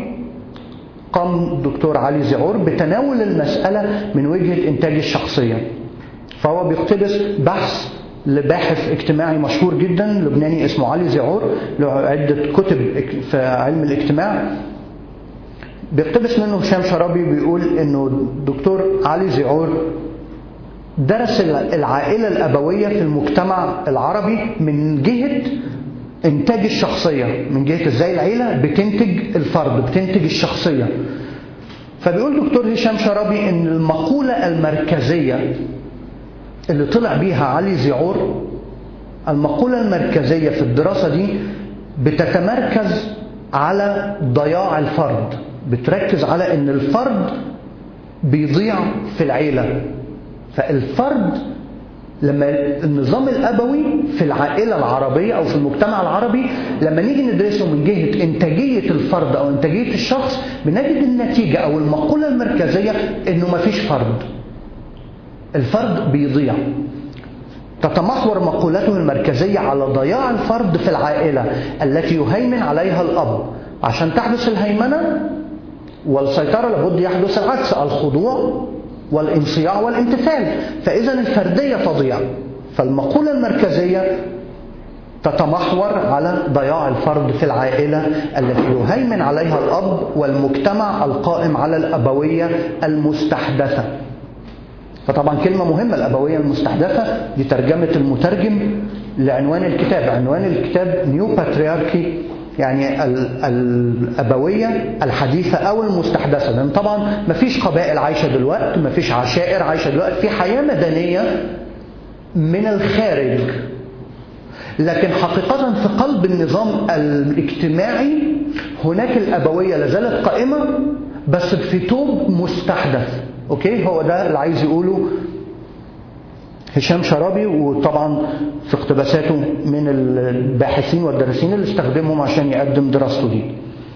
قام دكتور علي زيعور بتناول المسألة من وجهة إنتاج الشخصية فهو بيقتبس بحث لباحث اجتماعي مشهور جدا لبناني اسمه علي زيعور له عدة كتب في علم الاجتماع بيقتبس منه هشام شرابي بيقول انه دكتور علي زيعور درس العائلة الأبوية في المجتمع العربي من جهة إنتاج الشخصية من جهة إزاي العيلة بتنتج الفرد بتنتج الشخصية فبيقول دكتور هشام شرابي إن المقولة المركزية اللي طلع بيها علي زيعور المقولة المركزية في الدراسة دي بتتمركز على ضياع الفرد بتركز على ان الفرد بيضيع في العيلة فالفرد لما النظام الأبوي في العائلة العربية أو في المجتمع العربي لما نيجي ندرسه من جهة إنتاجية الفرد أو إنتاجية الشخص بنجد النتيجة أو المقولة المركزية إنه مفيش فرد الفرد بيضيع تتمحور مقولته المركزية على ضياع الفرد في العائلة التي يهيمن عليها الأب عشان تحدث الهيمنة والسيطرة لابد يحدث العكس الخضوع والانصياع والامتثال فإذا الفردية تضيع فالمقولة المركزية تتمحور على ضياع الفرد في العائلة التي يهيمن عليها الأب والمجتمع القائم على الأبوية المستحدثة فطبعا كلمة مهمة الأبوية المستحدثة دي ترجمة المترجم لعنوان الكتاب عنوان الكتاب نيو باترياركي يعني الأبوية الحديثة أو المستحدثة لأن طبعا مفيش قبائل عايشة دلوقتي مفيش عشائر عايشة دلوقتي في حياة مدنية من الخارج لكن حقيقة في قلب النظام الاجتماعي هناك الأبوية لازالت قائمة بس في توب مستحدث أوكي هو ده اللي عايز يقوله هشام شرابي وطبعا في اقتباساته من الباحثين والدارسين اللي استخدمهم عشان يقدم دراسته دي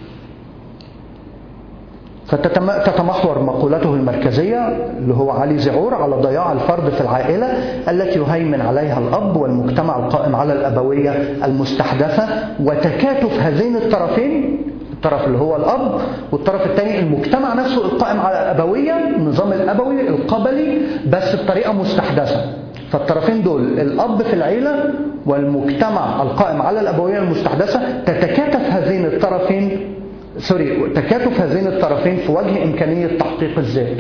فتتمحور مقولته المركزية اللي هو علي زعور على ضياع الفرد في العائلة التي يهيمن عليها الأب والمجتمع القائم على الأبوية المستحدثة وتكاتف هذين الطرفين الطرف اللي هو الأب والطرف الثاني المجتمع نفسه القائم على الأبوية النظام الأبوي القبلي بس بطريقة مستحدثة فالطرفين دول الأب في العيلة والمجتمع القائم على الأبوية المستحدثة تتكاتف هذين الطرفين سوري تكاتف هذين الطرفين في وجه إمكانية تحقيق الذات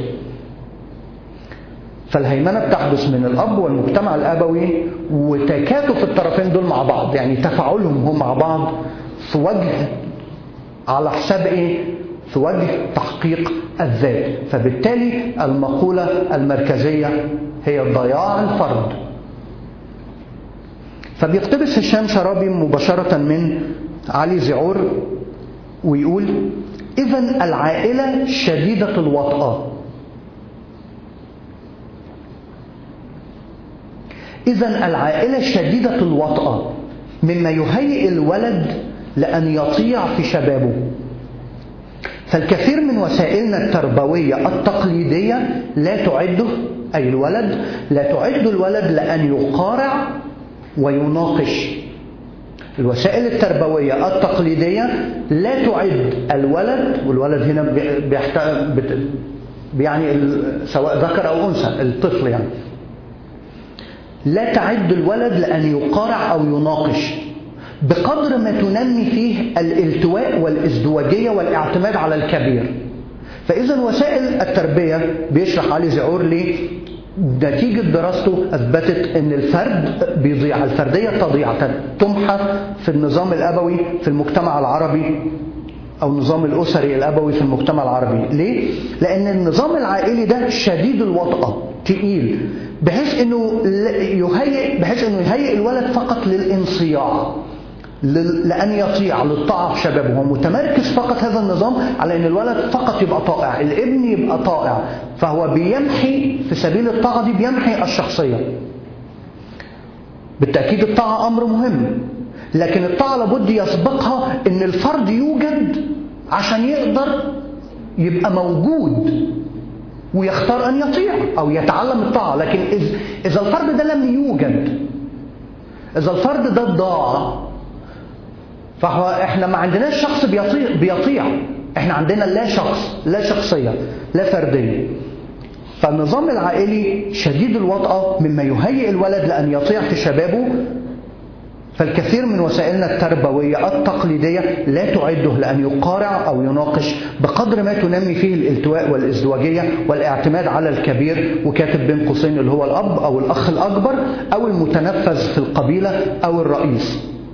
فالهيمنة بتحدث من الأب والمجتمع الأبوي وتكاتف الطرفين دول مع بعض يعني تفاعلهم هم مع بعض في وجه على حساب ايه في وجه تحقيق الذات فبالتالي المقولة المركزية هي ضياع الفرد فبيقتبس هشام شرابي مباشرة من علي زعور ويقول إذا العائلة شديدة الوطأة إذا العائلة شديدة الوطأة مما يهيئ الولد لأن يطيع في شبابه فالكثير من وسائلنا التربوية التقليدية لا تعده أي الولد لا تعد الولد لأن يقارع ويناقش الوسائل التربوية التقليدية لا تعد الولد والولد هنا بيحت... بت... يعني سواء ذكر أو أنثى الطفل يعني لا تعد الولد لأن يقارع أو يناقش بقدر ما تنمي فيه الالتواء والازدواجية والاعتماد على الكبير فإذا وسائل التربية بيشرح علي زعور ليه نتيجة دراسته أثبتت أن الفرد بيضيع الفردية تضيع تمحى في النظام الأبوي في المجتمع العربي أو النظام الأسري الأبوي في المجتمع العربي ليه؟ لأن النظام العائلي ده شديد الوطأة تقيل بحيث أنه يهيئ بحيث أنه يهيئ الولد فقط للانصياع لأن يطيع للطاعة في شبابه هو متمركز فقط هذا النظام على أن الولد فقط يبقى طائع الابن يبقى طائع فهو بيمحي في سبيل الطاعة دي بيمحي الشخصية بالتأكيد الطاعة أمر مهم لكن الطاعة لابد يسبقها أن الفرد يوجد عشان يقدر يبقى موجود ويختار أن يطيع أو يتعلم الطاعة لكن إذا الفرد ده لم يوجد إذا الفرد ده ضاع فهو احنا ما عندناش شخص بيطيع بيطيع احنا عندنا لا شخص لا شخصية لا فردية فالنظام العائلي شديد الوطأة مما يهيئ الولد لأن يطيع في شبابه فالكثير من وسائلنا التربوية التقليدية لا تعده لأن يقارع أو يناقش بقدر ما تنمي فيه الالتواء والازدواجية والاعتماد على الكبير وكاتب بين قوسين اللي هو الأب أو الأخ الأكبر أو المتنفذ في القبيلة أو الرئيس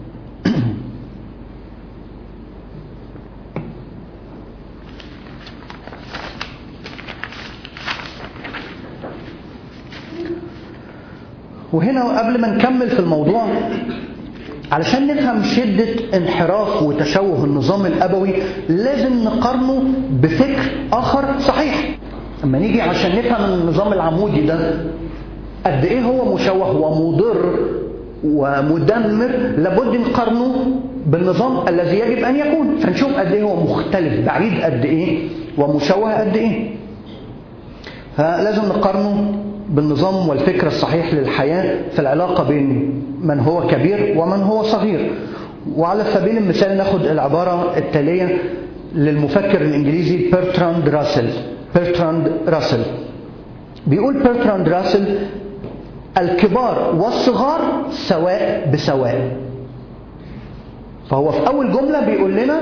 وهنا قبل ما نكمل في الموضوع علشان نفهم شدة انحراف وتشوه النظام الأبوي لازم نقارنه بفكر آخر صحيح اما نيجي عشان نفهم النظام العمودي ده قد ايه هو مشوه ومضر ومدمر لابد نقارنه بالنظام الذي يجب ان يكون فنشوف قد ايه هو مختلف بعيد قد ايه ومشوه قد ايه فلازم نقارنه بالنظام والفكر الصحيح للحياة في العلاقة بين من هو كبير ومن هو صغير وعلى سبيل المثال ناخد العبارة التالية للمفكر الإنجليزي بيرتراند راسل بيرتراند راسل بيقول بيرتراند راسل الكبار والصغار سواء بسواء فهو في أول جملة بيقول لنا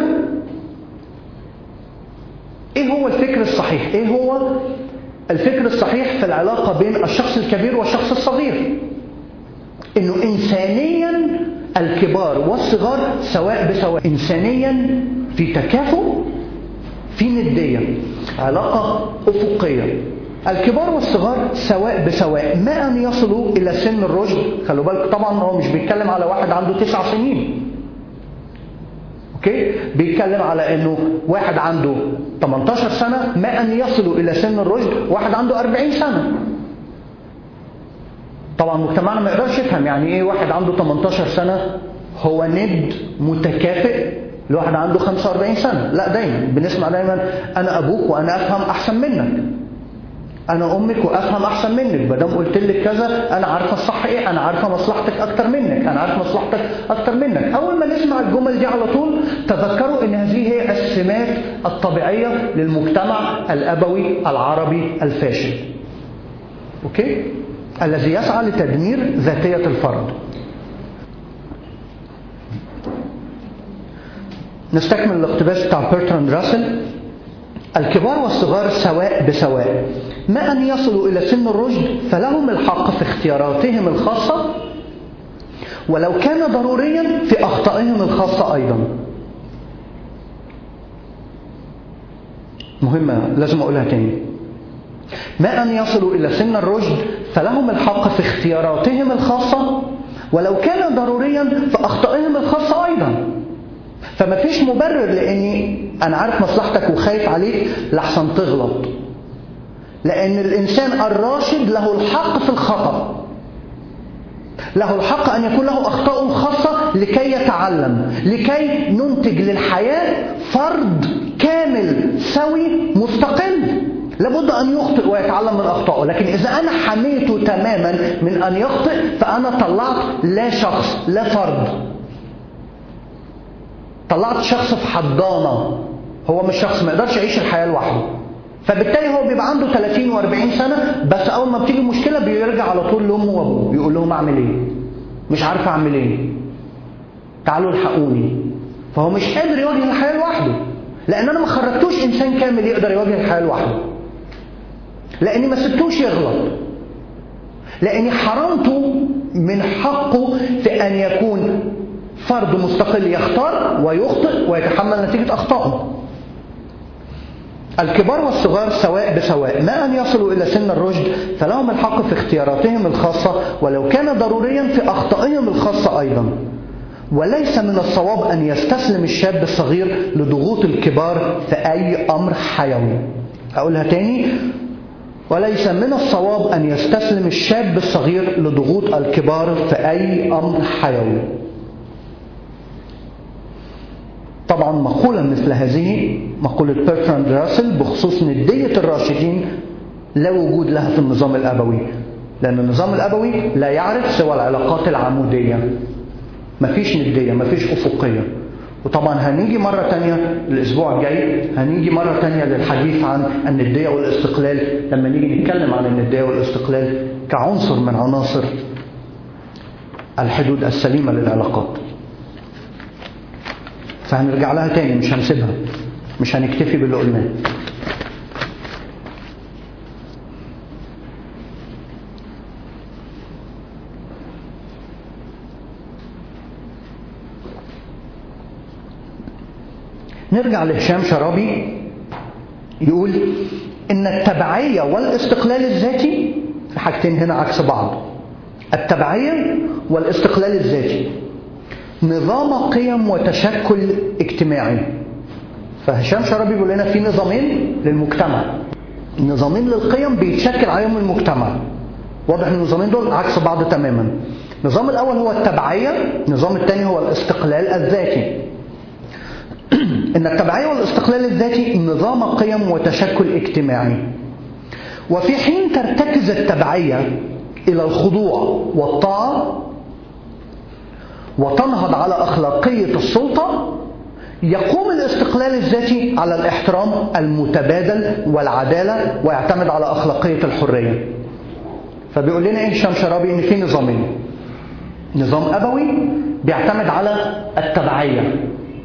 إيه هو الفكر الصحيح إيه هو الفكر الصحيح في العلاقة بين الشخص الكبير والشخص الصغير انه انسانيا الكبار والصغار سواء بسواء انسانيا في تكافؤ في ندية علاقة افقية الكبار والصغار سواء بسواء ما ان يصلوا الى سن الرشد خلوا بالك طبعا هو مش بيتكلم على واحد عنده تسع سنين اوكي بيتكلم على انه واحد عنده 18 سنة ما ان يصلوا الى سن الرشد واحد عنده 40 سنة طبعا مجتمعنا ما يقدرش يفهم يعني ايه واحد عنده 18 سنة هو ند متكافئ لواحد عنده 45 سنة لا دايما بنسمع دايما انا ابوك وانا افهم احسن منك انا امك وافهم احسن منك ما دام قلت لك كذا انا عارفه الصح ايه انا عارفه مصلحتك اكتر منك انا عارف مصلحتك اكتر منك اول ما نسمع الجمل دي على طول تذكروا ان هذه هي السمات الطبيعيه للمجتمع الابوي العربي الفاشل اوكي الذي يسعى لتدمير ذاتيه الفرد نستكمل الاقتباس بتاع بيرتراند راسل الكبار والصغار سواء بسواء ما أن يصلوا إلى سن الرشد فلهم الحق في اختياراتهم الخاصة ولو كان ضروريا في أخطائهم الخاصة أيضا مهمة لازم أقولها تاني ما أن يصلوا إلى سن الرشد فلهم الحق في اختياراتهم الخاصة ولو كان ضروريا في أخطائهم الخاصة أيضا فما فيش مبرر لأني أنا عارف مصلحتك وخايف عليك لحسن تغلط لأن الإنسان الراشد له الحق في الخطأ له الحق أن يكون له أخطاء خاصة لكي يتعلم لكي ننتج للحياة فرد كامل سوي مستقل لابد أن يخطئ ويتعلم من أخطائه لكن إذا أنا حميته تماما من أن يخطئ فأنا طلعت لا شخص لا فرد طلعت شخص في حضانة هو مش شخص ما يقدرش يعيش الحياة لوحده فبالتالي هو بيبقى عنده 30 و40 سنة بس أول ما بتيجي مشكلة بيرجع على طول لأمه وأبوه يقول لهم أعمل إيه؟ مش عارف أعمل إيه؟ تعالوا الحقوني فهو مش قادر يواجه الحياة لوحده لأن أنا ما خرجتوش إنسان كامل يقدر يواجه الحياة لوحده لأني ما سبتوش يغلط لأني حرمته من حقه في أن يكون فرد مستقل يختار ويخطئ ويتحمل نتيجة أخطائه الكبار والصغار سواء بسواء ما أن يصلوا إلى سن الرشد فلهم الحق في اختياراتهم الخاصة ولو كان ضروريا في أخطائهم الخاصة أيضا وليس من الصواب أن يستسلم الشاب الصغير لضغوط الكبار في أي أمر حيوي أقولها تاني وليس من الصواب أن يستسلم الشاب الصغير لضغوط الكبار في أي أمر حيوي طبعا مقولة مثل هذه مقولة بيرتراند راسل بخصوص ندية الراشدين لا وجود لها في النظام الأبوي لأن النظام الأبوي لا يعرف سوى العلاقات العمودية مفيش ندية مفيش أفقية وطبعا هنيجي مرة تانية الأسبوع الجاي هنيجي مرة تانية للحديث عن الندية والاستقلال لما نيجي نتكلم عن الندية والاستقلال كعنصر من عناصر الحدود السليمة للعلاقات فهنرجع لها تاني مش هنسيبها مش هنكتفي باللي قلناه نرجع لهشام شرابي يقول ان التبعيه والاستقلال الذاتي حاجتين هنا عكس بعض التبعيه والاستقلال الذاتي نظام قيم وتشكل اجتماعي فهشام شرابي بيقول لنا في نظامين للمجتمع نظامين للقيم بيتشكل عليهم المجتمع واضح ان النظامين دول عكس بعض تماما النظام الاول هو التبعيه النظام الثاني هو الاستقلال الذاتي ان التبعيه والاستقلال الذاتي نظام قيم وتشكل اجتماعي وفي حين ترتكز التبعيه الى الخضوع والطاعه وتنهض على أخلاقية السلطة يقوم الاستقلال الذاتي على الاحترام المتبادل والعدالة ويعتمد على أخلاقية الحرية فبيقول لنا إيه هشام شرابي إن في نظامين نظام أبوي بيعتمد على التبعية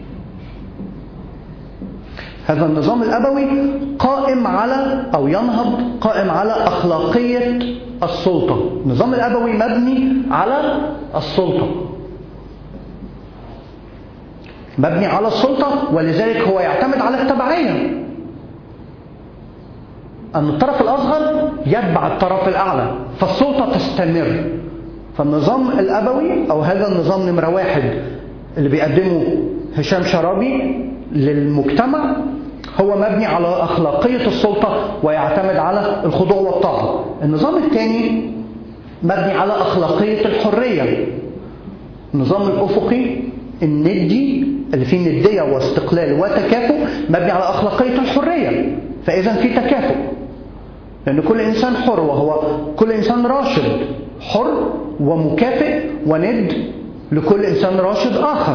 هذا النظام الأبوي قائم على أو ينهض قائم على أخلاقية السلطة النظام الأبوي مبني على السلطة مبني على السلطة ولذلك هو يعتمد على التبعية أن الطرف الأصغر يتبع الطرف الأعلى فالسلطة تستمر فالنظام الأبوي أو هذا النظام نمرة واحد اللي بيقدمه هشام شرابي للمجتمع هو مبني على أخلاقية السلطة ويعتمد على الخضوع والطاعة النظام الثاني مبني على أخلاقية الحرية النظام الأفقي الندي اللي فيه ندية واستقلال وتكافؤ مبني على أخلاقية الحرية فإذا في تكافؤ لأن كل إنسان حر وهو كل إنسان راشد حر ومكافئ وند لكل إنسان راشد آخر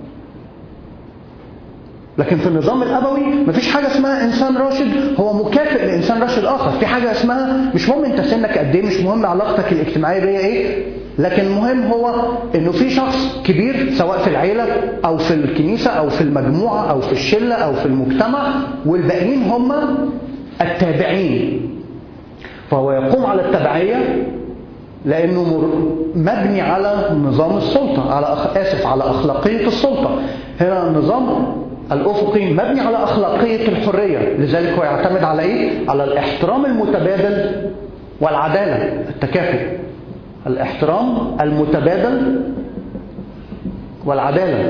لكن في النظام الأبوي مفيش حاجة اسمها إنسان راشد هو مكافئ لإنسان راشد آخر في حاجة اسمها مش مهم أنت سنك قد إيه مش مهم علاقتك الاجتماعية بيها إيه لكن المهم هو انه في شخص كبير سواء في العيلة او في الكنيسة او في المجموعة او في الشلة او في المجتمع والباقيين هم التابعين فهو يقوم على التبعية لانه مبني على نظام السلطة على أخ... اسف على اخلاقية السلطة هنا النظام الأفقي مبني على أخلاقية الحرية لذلك هو يعتمد على إيه؟ على الاحترام المتبادل والعدالة التكافؤ الاحترام المتبادل والعدالة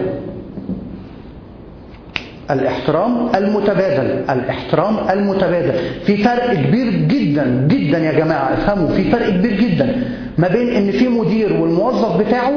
الاحترام المتبادل الاحترام المتبادل في فرق كبير جدا جدا يا جماعة افهموا في فرق كبير جدا ما بين ان في مدير والموظف بتاعه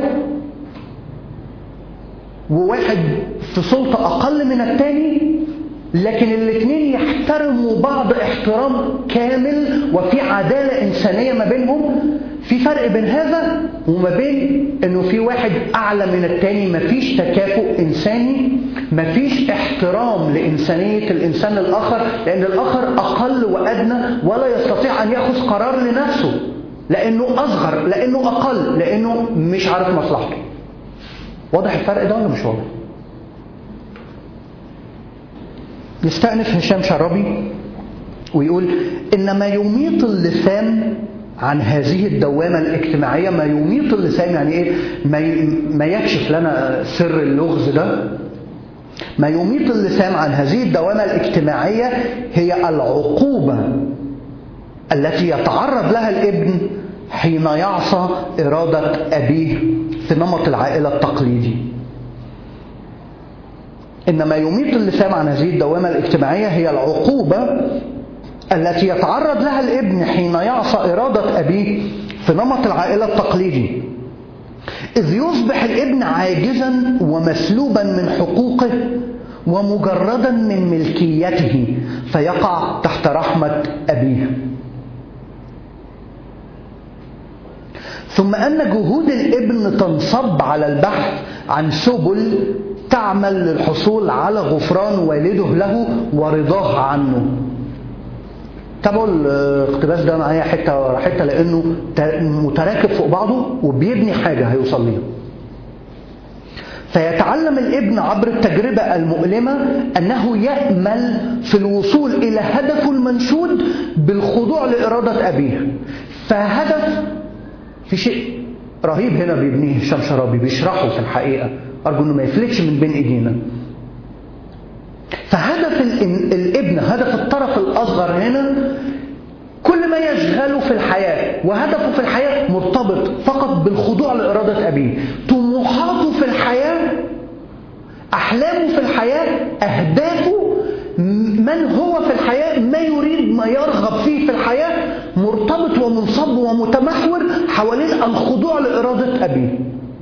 وواحد في سلطة أقل من التاني لكن الاثنين يحترموا بعض احترام كامل وفي عدالة إنسانية ما بينهم في فرق بين هذا وما بين انه في واحد اعلى من التاني مفيش تكافؤ انساني مفيش احترام لانسانيه الانسان الاخر لان الاخر اقل وادنى ولا يستطيع ان ياخذ قرار لنفسه لانه اصغر لانه اقل لانه مش عارف مصلحته واضح الفرق ده ولا مش واضح يستأنف هشام شرابي ويقول إن ما يميط اللسان عن هذه الدوامة الاجتماعية ما يميط اللسان يعني إيه ما ما يكشف لنا سر اللغز ده ما يميط اللسان عن هذه الدوامة الاجتماعية هي العقوبة التي يتعرض لها الابن حين يعصى إرادة أبيه في نمط العائلة التقليدي إن ما يميط اللسان عن هذه الدوامة الاجتماعية هي العقوبة التي يتعرض لها الابن حين يعصى إرادة أبيه في نمط العائلة التقليدي إذ يصبح الابن عاجزا ومسلوبا من حقوقه ومجردا من ملكيته فيقع تحت رحمة أبيه ثم أن جهود الابن تنصب على البحث عن سبل تعمل للحصول على غفران والده له ورضاه عنه تابعوا الاقتباس ده معايا حته ورا حته لانه متراكب فوق بعضه وبيبني حاجه هيوصل ليها. فيتعلم الابن عبر التجربه المؤلمه انه يامل في الوصول الى هدفه المنشود بالخضوع لاراده ابيه. فهدف في شيء رهيب هنا بيبنيه هشام شرابي بيشرحه في الحقيقه ارجو انه ما يفلتش من بين ايدينا. فهدف الابن هدف الطرف الأصغر هنا كل ما يشغله في الحياة وهدفه في الحياة مرتبط فقط بالخضوع لإرادة أبيه طموحاته في الحياة أحلامه في الحياة أهدافه من هو في الحياة ما يريد ما يرغب فيه في الحياة مرتبط ومنصب ومتمحور حوالين الخضوع لإرادة أبيه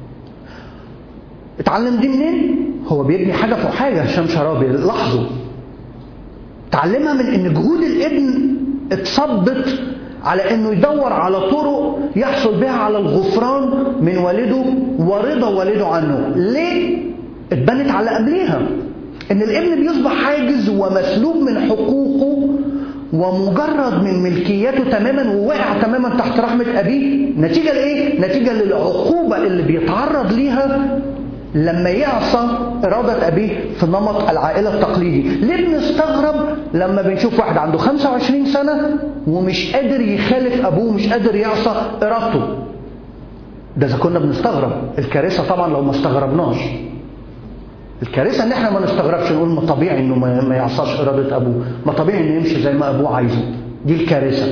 اتعلم دي منين؟ هو بيبني حاجة فوق حاجة هشام شرابي لاحظوا تعلمها من ان جهود الابن اتصبت على انه يدور على طرق يحصل بها على الغفران من والده ورضا والده عنه ليه اتبنت على قبليها ان الابن بيصبح حاجز ومسلوب من حقوقه ومجرد من ملكيته تماما ووقع تماما تحت رحمة أبيه نتيجة لإيه؟ نتيجة للعقوبة اللي بيتعرض ليها لما يعصى إرادة أبيه في نمط العائلة التقليدي ليه بنستغرب لما بنشوف واحد عنده 25 سنة ومش قادر يخالف أبوه مش قادر يعصى إرادته ده إذا كنا بنستغرب الكارثة طبعا لو ما استغربناش الكارثة ان احنا ما نستغربش نقول ما طبيعي انه ما يعصاش إرادة أبوه ما طبيعي انه يمشي زي ما أبوه عايزه دي الكارثة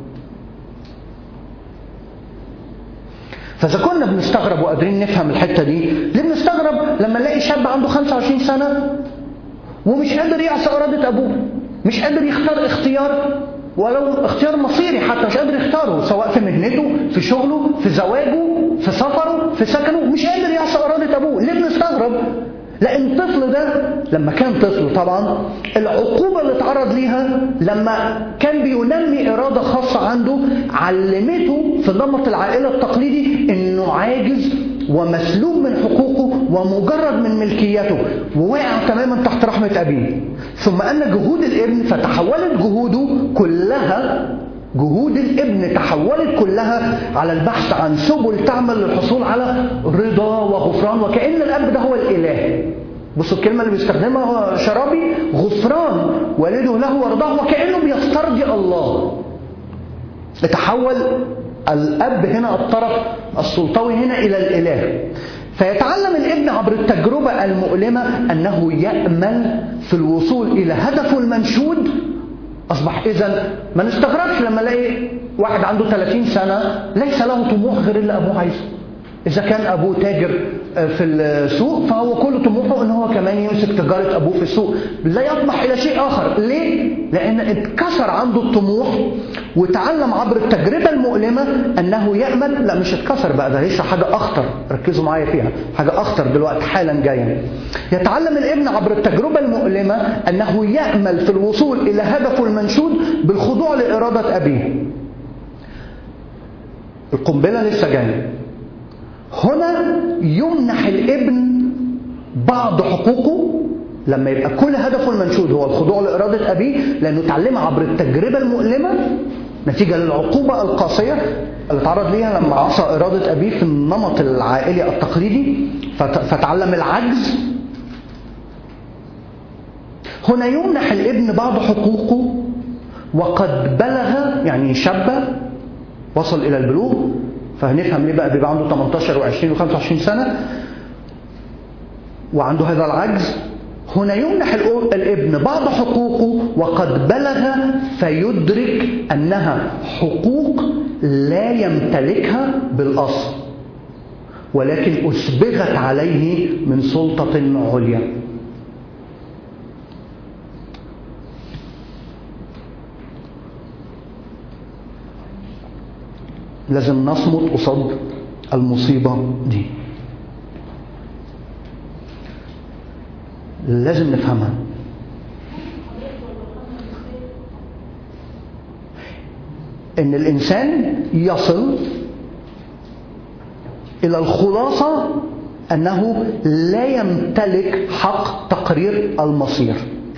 فإذا كنا بنستغرب وقادرين نفهم الحتة دي ليه بنستغرب لما نلاقي شاب عنده 25 سنة ومش قادر يعصى إرادة أبوه مش قادر يختار اختيار ولو اختيار مصيري حتى مش قادر يختاره سواء في مهنته في شغله في زواجه في سفره في سكنه مش قادر يعصى إرادة أبوه ليه بنستغرب لأن الطفل ده لما كان طفل طبعا العقوبة اللي اتعرض ليها لما كان بينمي إرادة خاصة عنده علمته في نمط العائلة التقليدي إنه عاجز ومسلوب من حقوقه ومجرد من ملكيته ووقع تماما تحت رحمة أبيه ثم أن جهود الابن فتحولت جهوده كلها جهود الابن تحولت كلها على البحث عن سبل تعمل للحصول على رضا وغفران وكأن الأب ده هو الإله بصوا الكلمة اللي بيستخدمها شرابي غفران والده له ورضاه وكأنه بيسترضي الله تحول الأب هنا الطرف السلطوي هنا إلى الإله فيتعلم الابن عبر التجربة المؤلمة أنه يأمل في الوصول إلى هدفه المنشود أصبح إذا ما نستغربش لما الاقي واحد عنده 30 سنة ليس له طموح غير اللي أبوه عايزه إذا كان أبوه تاجر في السوق فهو كل طموحه إن هو كمان يمسك تجارة أبوه في السوق لا يطمح إلى شيء آخر ليه؟ لأن اتكسر عنده الطموح وتعلم عبر التجربة المؤلمة أنه يأمل لا مش اتكسر بقى ده هيشرح حاجة أخطر ركزوا معايا فيها حاجة أخطر دلوقتي حالا جاية يتعلم الابن عبر التجربة المؤلمة أنه يأمل في الوصول إلى هدفه المنشود بالخضوع لإرادة أبيه القنبلة لسه جاية هنا يمنح الابن بعض حقوقه لما يبقى كل هدفه المنشود هو الخضوع لإرادة أبيه لأنه اتعلمها عبر التجربة المؤلمة نتيجة للعقوبة القاسية اللي تعرض ليها لما عصى إرادة أبيه في النمط العائلي التقليدي فتعلم العجز هنا يمنح الابن بعض حقوقه وقد بلغ يعني شاب وصل إلى البلوغ فهنفهم ليه بقى بيبقى عنده 18 و20 و25 سنة وعنده هذا العجز هنا يمنح الابن بعض حقوقه وقد بلغ فيدرك أنها حقوق لا يمتلكها بالأصل ولكن أسبغت عليه من سلطة عليا لازم نصمت قصاد المصيبة دي لازم نفهمها ان الانسان يصل الى الخلاصة انه لا يمتلك حق تقرير المصير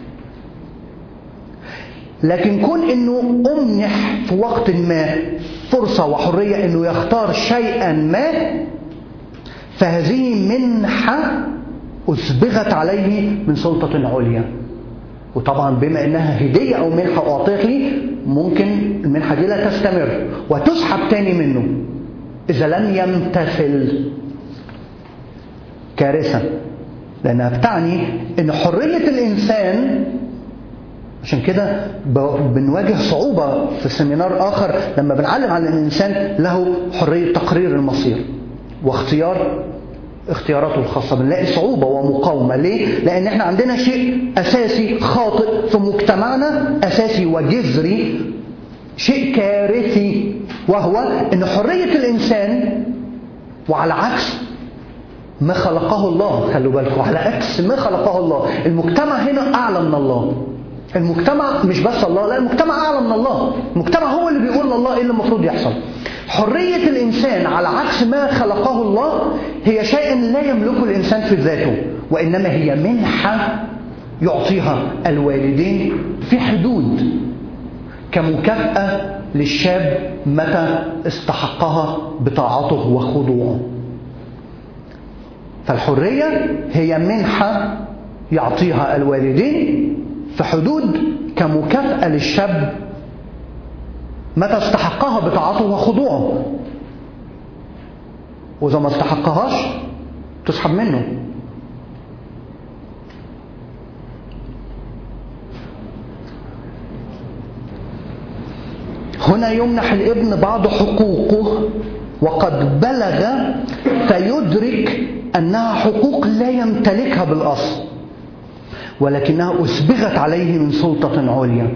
لكن كون انه امنح في وقت ما فرصة وحرية انه يختار شيئا ما فهذه منحة أسبغت عليه من سلطة عليا وطبعا بما انها هدية او منحة اعطيت لي ممكن المنحة دي لا تستمر وتسحب تاني منه اذا لم يمتثل كارثة لانها بتعني ان حرية الانسان عشان كده بنواجه صعوبة في سيمينار آخر لما بنعلم على أن الإنسان له حرية تقرير المصير واختيار اختياراته الخاصة بنلاقي صعوبة ومقاومة ليه؟ لأن احنا عندنا شيء أساسي خاطئ في مجتمعنا أساسي وجذري شيء كارثي وهو أن حرية الإنسان وعلى عكس ما خلقه الله خلوا بالكم على عكس ما خلقه الله المجتمع هنا أعلى من الله المجتمع مش بس الله لا المجتمع أعلى من الله المجتمع هو اللي بيقول لله إيه اللي المفروض يحصل حرية الإنسان على عكس ما خلقه الله هي شيء لا يملكه الإنسان في ذاته وإنما هي منحة يعطيها الوالدين في حدود كمكافأة للشاب متى استحقها بطاعته وخضوعه فالحرية هي منحة يعطيها الوالدين في حدود كمكافأة للشاب متى استحقها بطاعته وخضوعه وإذا ما استحقهاش تسحب منه هنا يمنح الابن بعض حقوقه وقد بلغ فيدرك أنها حقوق لا يمتلكها بالأصل ولكنها أسبغت عليه من سلطة عليا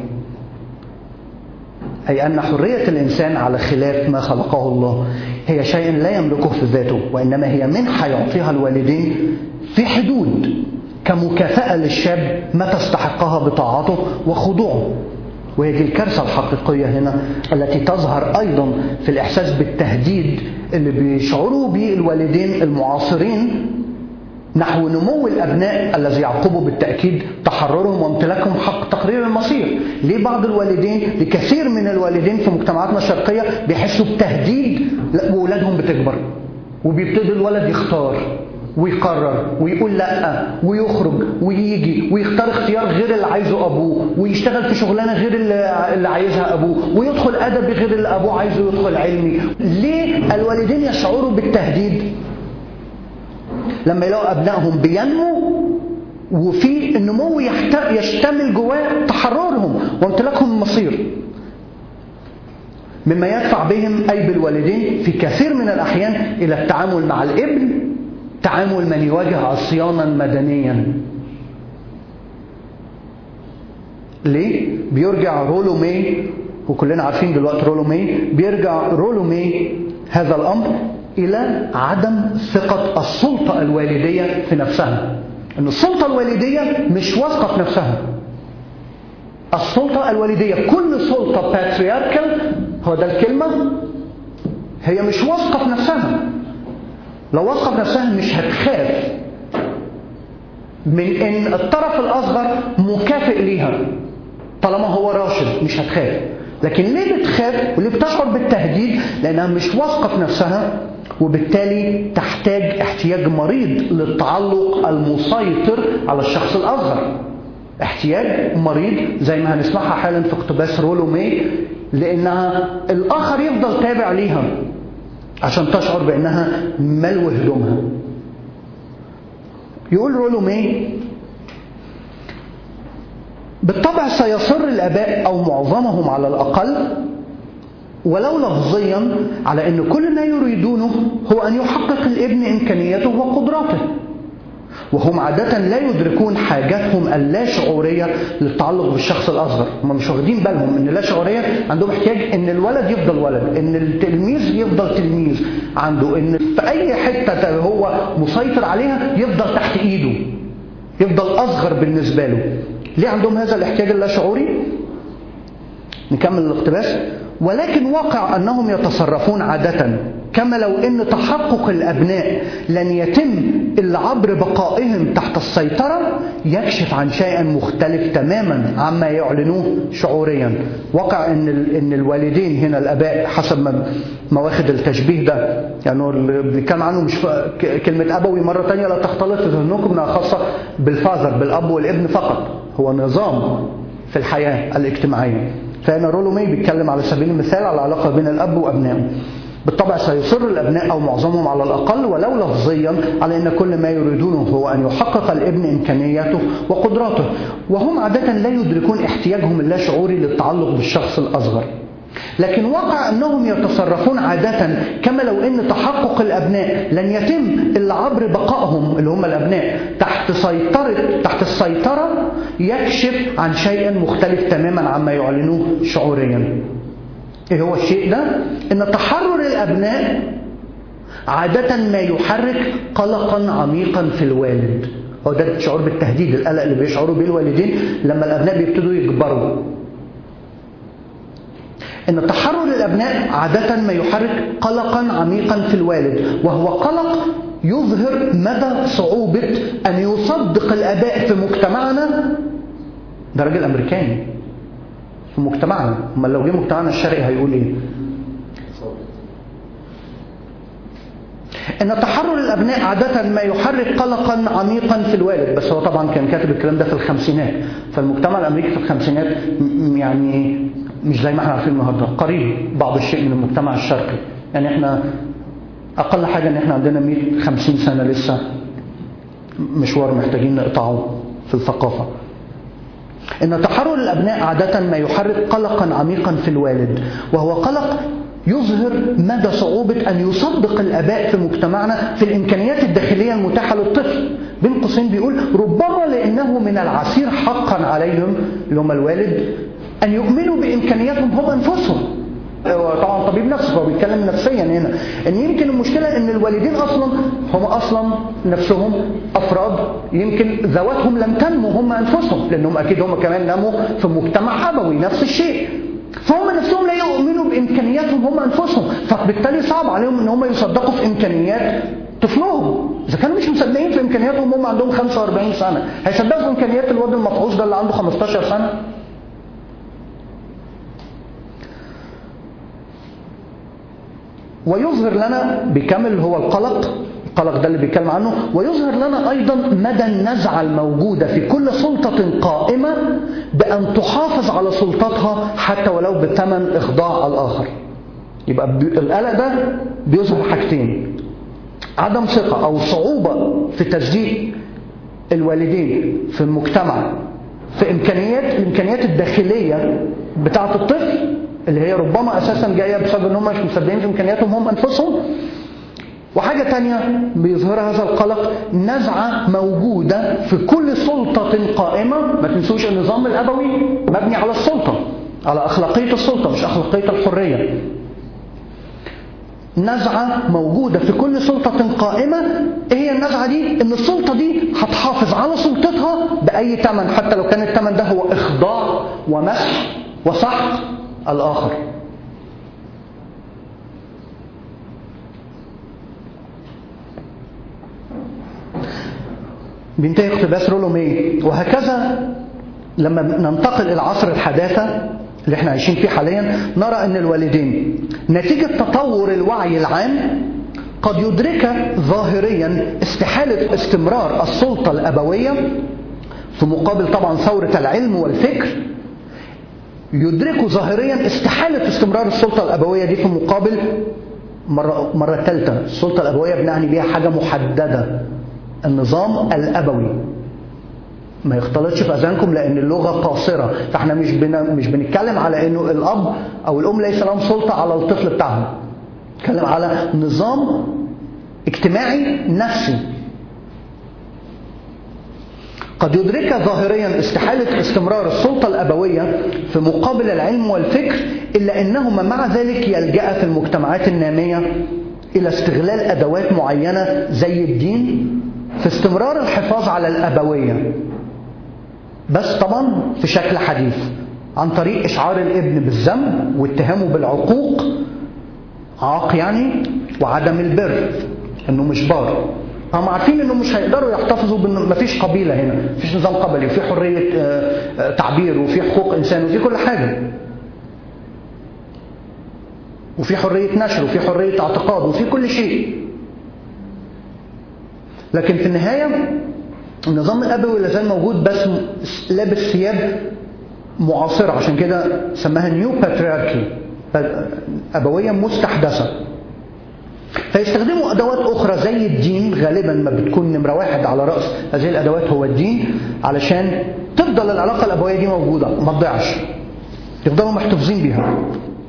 أي أن حرية الإنسان على خلاف ما خلقه الله هي شيء لا يملكه في ذاته وإنما هي منحة يعطيها الوالدين في حدود كمكافأة للشاب متى استحقها بطاعته وخضوعه وهي دي الكارثة الحقيقية هنا التي تظهر أيضا في الإحساس بالتهديد اللي بيشعروا به الوالدين المعاصرين نحو نمو الأبناء الذي يعقبه بالتأكيد تحررهم وامتلاكهم حق تقرير المصير ليه بعض الوالدين لكثير من الوالدين في مجتمعاتنا الشرقية بيحسوا بتهديد وأولادهم بتكبر وبيبتدي الولد يختار ويقرر ويقول لا ويخرج ويجي ويختار اختيار غير اللي عايزه ابوه ويشتغل في شغلانه غير اللي عايزها ابوه ويدخل ادبي غير اللي ابوه عايزه يدخل علمي ليه الوالدين يشعروا بالتهديد لما يلاقوا ابنائهم بينمو وفي النمو يحت- يشتمل جواه تحررهم وامتلاكهم المصير مما يدفع بهم أي بالوالدين في كثير من الأحيان إلى التعامل مع الابن تعامل من يواجه عصيانا مدنيا ليه؟ بيرجع رولو مي وكلنا عارفين دلوقتي رولو مي بيرجع رولو مي هذا الأمر إلى عدم ثقة السلطة الوالدية في نفسها أن السلطة الوالدية مش واثقة في نفسها السلطة الوالدية كل سلطة باترياركال هو ده الكلمة هي مش واثقة في نفسها لو واثقة في نفسها مش هتخاف من ان الطرف الاصغر مكافئ ليها طالما هو راشد مش هتخاف لكن ليه بتخاف وليه بتشعر بالتهديد لانها مش واثقه في نفسها وبالتالي تحتاج احتياج مريض للتعلق المسيطر على الشخص الاصغر احتياج مريض زي ما هنسمعها حالا في اقتباس رولو مي لانها الاخر يفضل تابع ليها عشان تشعر بانها ملو هدومها يقول رولو مي بالطبع سيصر الآباء أو معظمهم على الأقل ولو لفظيا على أن كل ما يريدونه هو أن يحقق الابن إمكانياته وقدراته وهم عادة لا يدركون حاجاتهم اللاشعورية للتعلق بالشخص الأصغر هم مش واخدين بالهم أن اللاشعورية عندهم احتياج أن الولد يفضل ولد أن التلميذ يفضل تلميذ عنده أن في أي حتة هو مسيطر عليها يفضل تحت إيده يفضل أصغر بالنسبة له ليه عندهم هذا الاحتياج اللاشعوري نكمل الاقتباس ولكن واقع أنهم يتصرفون عادة كما لو أن تحقق الأبناء لن يتم إلا عبر بقائهم تحت السيطرة يكشف عن شيء مختلف تماما عما يعلنوه شعوريا واقع أن, إن الوالدين هنا الأباء حسب ما, ما واخد التشبيه ده يعني اللي بنتكلم عنه مش كلمة أبوي مرة تانية لا تختلط في ذهنكم أنها خاصة بالفاذر بالأب والابن فقط هو نظام في الحياة الاجتماعية فهنا رولو مي بيتكلم على سبيل المثال على العلاقة بين الأب وأبنائه بالطبع سيصر الأبناء أو معظمهم على الأقل ولو لفظيا على أن كل ما يريدونه هو أن يحقق الابن إمكانياته وقدراته وهم عادة لا يدركون احتياجهم اللاشعوري للتعلق بالشخص الأصغر لكن واقع أنهم يتصرفون عادة كما لو أن تحقق الأبناء لن يتم إلا عبر بقائهم اللي هم الأبناء تحت سيطرة تحت السيطرة يكشف عن شيء مختلف تماما عما يعلنوه شعوريا ايه هو الشيء ده ان تحرر الابناء عادة ما يحرك قلقا عميقا في الوالد هو ده الشعور بالتهديد القلق اللي بيشعروا بيه الوالدين لما الابناء بيبتدوا يكبروا ان تحرر الابناء عادة ما يحرك قلقا عميقا في الوالد وهو قلق يظهر مدى صعوبة ان يصدق الاباء في مجتمعنا ده راجل امريكاني في مجتمعنا امال لو جه مجتمعنا الشرقي هيقول ايه ان تحرر الابناء عاده ما يحرك قلقا عميقا في الوالد بس هو طبعا كان كاتب الكلام ده في الخمسينات فالمجتمع الامريكي في الخمسينات يعني مش زي ما احنا عارفين النهارده قريب بعض الشيء من المجتمع الشرقي يعني احنا اقل حاجه ان احنا عندنا 100 50 سنه لسه مشوار محتاجين نقطعه في الثقافه إن تحرر الأبناء عادة ما يحرك قلقا عميقا في الوالد وهو قلق يظهر مدى صعوبة أن يصدق الأباء في مجتمعنا في الإمكانيات الداخلية المتاحة للطفل بين قوسين بيقول ربما لأنه من العسير حقا عليهم اللي هم الوالد أن يؤمنوا بإمكانياتهم هم أنفسهم طبعا طبيب نفسي هو بيتكلم نفسيا هنا ان يمكن المشكله ان الوالدين اصلا هم اصلا نفسهم افراد يمكن ذواتهم لم تنمو هم انفسهم لانهم اكيد هم كمان نموا في مجتمع ابوي نفس الشيء فهم نفسهم لا يؤمنوا بامكانياتهم هم انفسهم فبالتالي صعب عليهم ان هم يصدقوا في امكانيات طفلهم اذا كانوا مش مصدقين في امكانياتهم هم عندهم 45 سنه هيصدقوا في امكانيات الواد المفعوص ده اللي عنده 15 سنه ويظهر لنا بكامل هو القلق القلق ده اللي بيتكلم عنه ويظهر لنا أيضا مدى النزعة الموجودة في كل سلطة قائمة بأن تحافظ على سلطتها حتى ولو بثمن إخضاع الآخر يبقى القلق ده بيظهر حاجتين عدم ثقة أو صعوبة في تصديق الوالدين في المجتمع في إمكانيات الإمكانيات الداخلية بتاعة الطفل اللي هي ربما أساسا جاية بسبب إن هم مش مصدقين في إمكانياتهم هم أنفسهم وحاجة تانية بيظهر هذا القلق نزعة موجودة في كل سلطة قائمة ما تنسوش النظام الأبوي مبني على السلطة على أخلاقية السلطة مش أخلاقية الحرية نزعة موجودة في كل سلطة قائمة ايه هي النزعة دي ان السلطة دي هتحافظ على سلطتها بأي ثمن حتى لو كان الثمن ده هو إخضاع ومسح وسحق الآخر بينتهي اقتباس رولو مي وهكذا لما ننتقل إلى عصر الحداثة اللي احنا عايشين فيه حاليا نرى ان الوالدين نتيجة تطور الوعي العام قد يدرك ظاهريا استحالة استمرار السلطة الأبوية في مقابل طبعا ثورة العلم والفكر يدركوا ظاهريا استحالة استمرار السلطة الأبوية دي في مقابل مرة, مرة ثالثة السلطة الأبوية بنعني بيها حاجة محددة النظام الأبوي ما يختلطش في اذهانكم لان اللغه قاصره فاحنا مش بن... مش بنتكلم على انه الاب او الام ليس لهم سلطه على الطفل بتاعهم نتكلم على نظام اجتماعي نفسي قد يدرك ظاهريا استحالة استمرار السلطة الأبوية في مقابل العلم والفكر إلا أنهما مع ذلك يلجأ في المجتمعات النامية إلى استغلال أدوات معينة زي الدين في استمرار الحفاظ على الأبوية بس طبعا في شكل حديث عن طريق إشعار الابن بالذنب واتهامه بالعقوق عاق يعني وعدم البر انه مش بار هم عارفين انه مش هيقدروا يحتفظوا بان مفيش قبيله هنا مفيش نظام قبلي وفي حريه تعبير وفي حقوق انسان وفي كل حاجه وفي حريه نشر وفي حريه اعتقاد وفي كل شيء لكن في النهايه النظام الابوي لا زال موجود بس لابس ثياب معاصره عشان كده سماها نيو باترياركي ابويه مستحدثه فيستخدموا ادوات اخرى زي الدين غالبا ما بتكون نمره واحد على راس هذه الادوات هو الدين علشان تفضل العلاقه الابويه دي موجوده ما تضيعش يفضلوا محتفظين بيها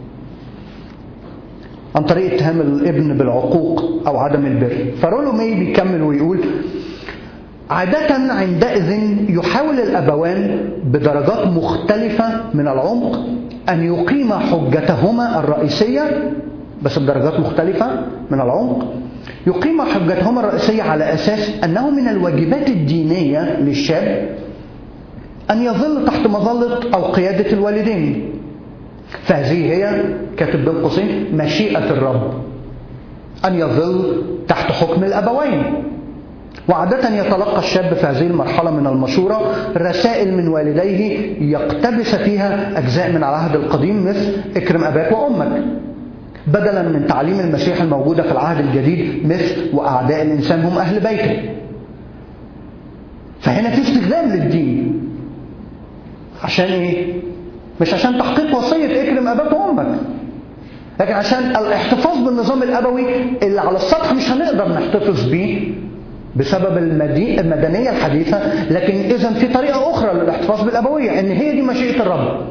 عن طريق اتهام الابن بالعقوق او عدم البر فرولو مي بيكمل ويقول عادة عندئذ يحاول الأبوان بدرجات مختلفة من العمق أن يقيم حجتهما الرئيسية بس بدرجات مختلفة من العمق يقيم حجتهما الرئيسية على أساس أنه من الواجبات الدينية للشاب أن يظل تحت مظلة أو قيادة الوالدين فهذه هي كاتب بين قوسين مشيئة الرب أن يظل تحت حكم الأبوين وعادة يتلقى الشاب في هذه المرحلة من المشورة رسائل من والديه يقتبس فيها أجزاء من العهد القديم مثل اكرم أباك وأمك بدلا من تعليم المسيح الموجودة في العهد الجديد مثل وأعداء الإنسان هم أهل بيته فهنا في استخدام للدين عشان إيه؟ مش عشان تحقيق وصية اكرم أباك وأمك لكن عشان الاحتفاظ بالنظام الأبوي اللي على السطح مش هنقدر نحتفظ بيه بسبب المدي... المدنية الحديثة لكن إذا في طريقة أخرى للاحتفاظ بالأبوية إن هي دي مشيئة الرب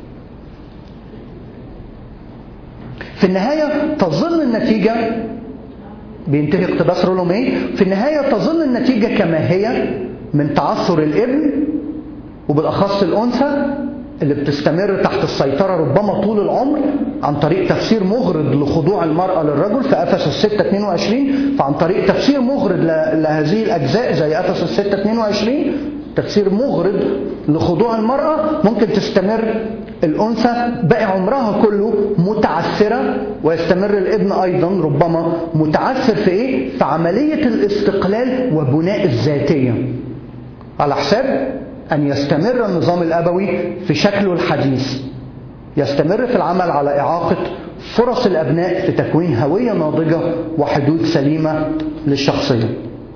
في النهاية تظل النتيجة بينتهي اقتباس رولومي في النهاية تظل النتيجة كما هي من تعثر الابن وبالأخص الأنثى اللي بتستمر تحت السيطرة ربما طول العمر عن طريق تفسير مغرض لخضوع المرأة للرجل في أفسس 6 22 فعن طريق تفسير مغرض لهذه الأجزاء زي أفسس 6 22 تفسير مغرض لخضوع المرأة ممكن تستمر الأنثى باقي عمرها كله متعثرة ويستمر الابن أيضا ربما متعثر في إيه؟ في عملية الاستقلال وبناء الذاتية على حساب أن يستمر النظام الأبوي في شكله الحديث يستمر في العمل على إعاقة فرص الأبناء في تكوين هوية ناضجة وحدود سليمة للشخصية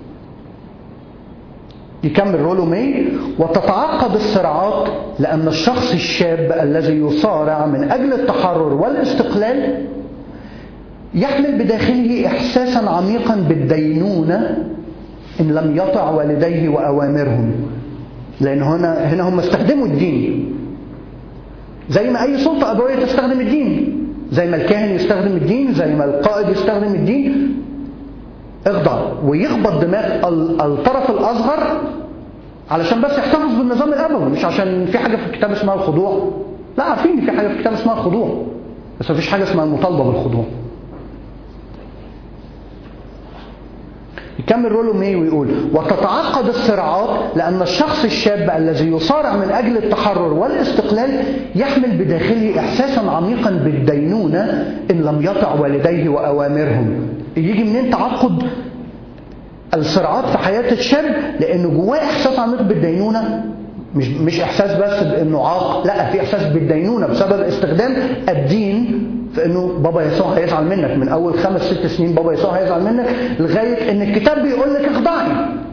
يكمل رولو مي وتتعقد الصراعات لأن الشخص الشاب الذي يصارع من أجل التحرر والاستقلال يحمل بداخله إحساسا عميقا بالدينونة إن لم يطع والديه وأوامرهم لأن هنا هنا هم استخدموا الدين زي ما أي سلطة أبوية تستخدم الدين زي ما الكاهن يستخدم الدين زي ما القائد يستخدم الدين اخضع ويخبط دماغ ال- الطرف الأصغر علشان بس يحتفظ بالنظام الأبوي مش عشان في حاجة في الكتاب اسمها الخضوع لا عارفين إن في حاجة في الكتاب اسمها الخضوع بس مفيش حاجة اسمها المطالبة بالخضوع يكمل رولو مي ويقول وتتعقد الصراعات لأن الشخص الشاب الذي يصارع من أجل التحرر والاستقلال يحمل بداخله إحساسا عميقا بالدينونة إن لم يطع والديه وأوامرهم يجي منين تعقد الصراعات في حياة الشاب لأنه جواه إحساس عميق بالدينونة مش مش إحساس بس بأنه عاق لا في إحساس بالدينونة بسبب استخدام الدين في انه بابا يسوع هيزعل منك من اول خمس ست سنين بابا يسوع هيزعل منك لغايه ان الكتاب بيقول لك اخضعي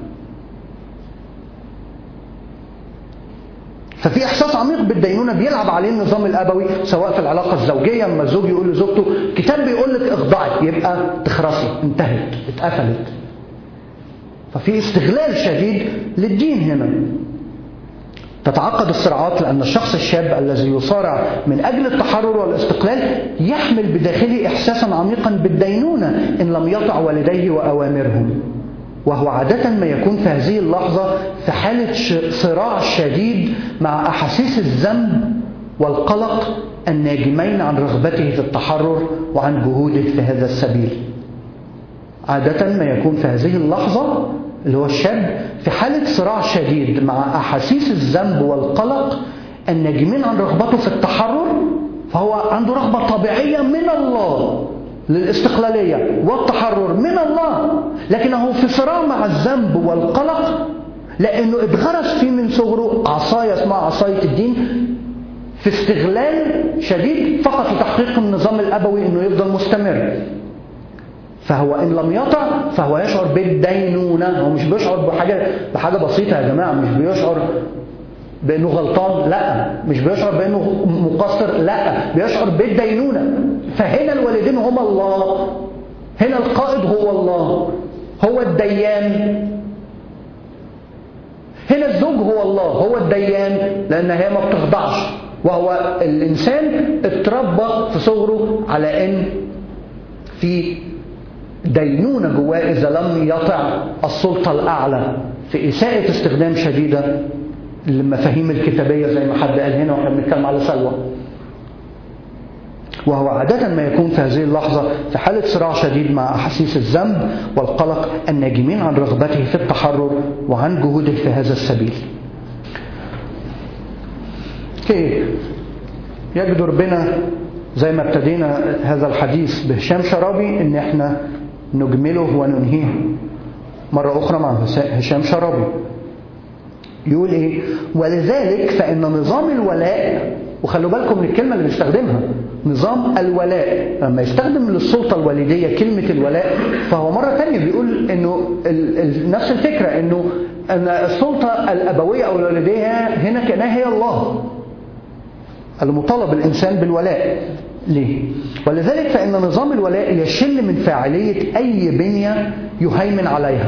ففي احساس عميق بالدينونه بيلعب عليه النظام الابوي سواء في العلاقه الزوجيه اما الزوج يقول لزوجته الكتاب بيقول لك اخضعي يبقى تخرسي انتهت اتقفلت ففي استغلال شديد للدين هنا تتعقد الصراعات لأن الشخص الشاب الذي يصارع من أجل التحرر والاستقلال يحمل بداخله إحساسا عميقا بالدينونة إن لم يطع والديه وأوامرهم وهو عادة ما يكون في هذه اللحظة في حالة صراع شديد مع أحاسيس الذنب والقلق الناجمين عن رغبته في التحرر وعن جهوده في هذا السبيل عادة ما يكون في هذه اللحظة اللي هو الشاب في حالة صراع شديد مع أحاسيس الذنب والقلق الناجمين عن رغبته في التحرر فهو عنده رغبة طبيعية من الله للاستقلالية والتحرر من الله لكنه في صراع مع الذنب والقلق لأنه اتغرس فيه من صغره عصاية اسمها عصاية الدين في استغلال شديد فقط لتحقيق النظام الأبوي أنه يفضل مستمر فهو إن لم يطع فهو يشعر بالدينونة هو مش بيشعر بحاجة بحاجة بسيطة يا جماعة مش بيشعر بأنه غلطان لا مش بيشعر بأنه مقصر لا بيشعر بالدينونة فهنا الوالدين هما الله هنا القائد هو الله هو الديان هنا الزوج هو الله هو الديان لأن هي ما بتخضعش وهو الإنسان اتربى في صغره على أن في دينونة جواه إذا لم يطع السلطة الأعلى في إساءة استخدام شديدة للمفاهيم الكتابية زي ما حد قال هنا وإحنا بنتكلم على سلوى وهو عادة ما يكون في هذه اللحظة في حالة صراع شديد مع أحاسيس الذنب والقلق الناجمين عن رغبته في التحرر وعن جهوده في هذا السبيل كيف يجدر بنا زي ما ابتدينا هذا الحديث بهشام شرابي ان احنا نجمله وننهيه مرة أخرى مع هشام شرابي يقول إيه ولذلك فإن نظام الولاء وخلوا بالكم من الكلمة اللي بيستخدمها نظام الولاء لما يستخدم للسلطة الوالدية كلمة الولاء فهو مرة تانية بيقول إنه ال ال نفس الفكرة إنه أن السلطة الأبوية أو الوالدية هنا كأنها هي الله المطالب الإنسان بالولاء ليه؟ ولذلك فإن نظام الولاء يشل من فاعلية أي بنية يهيمن عليها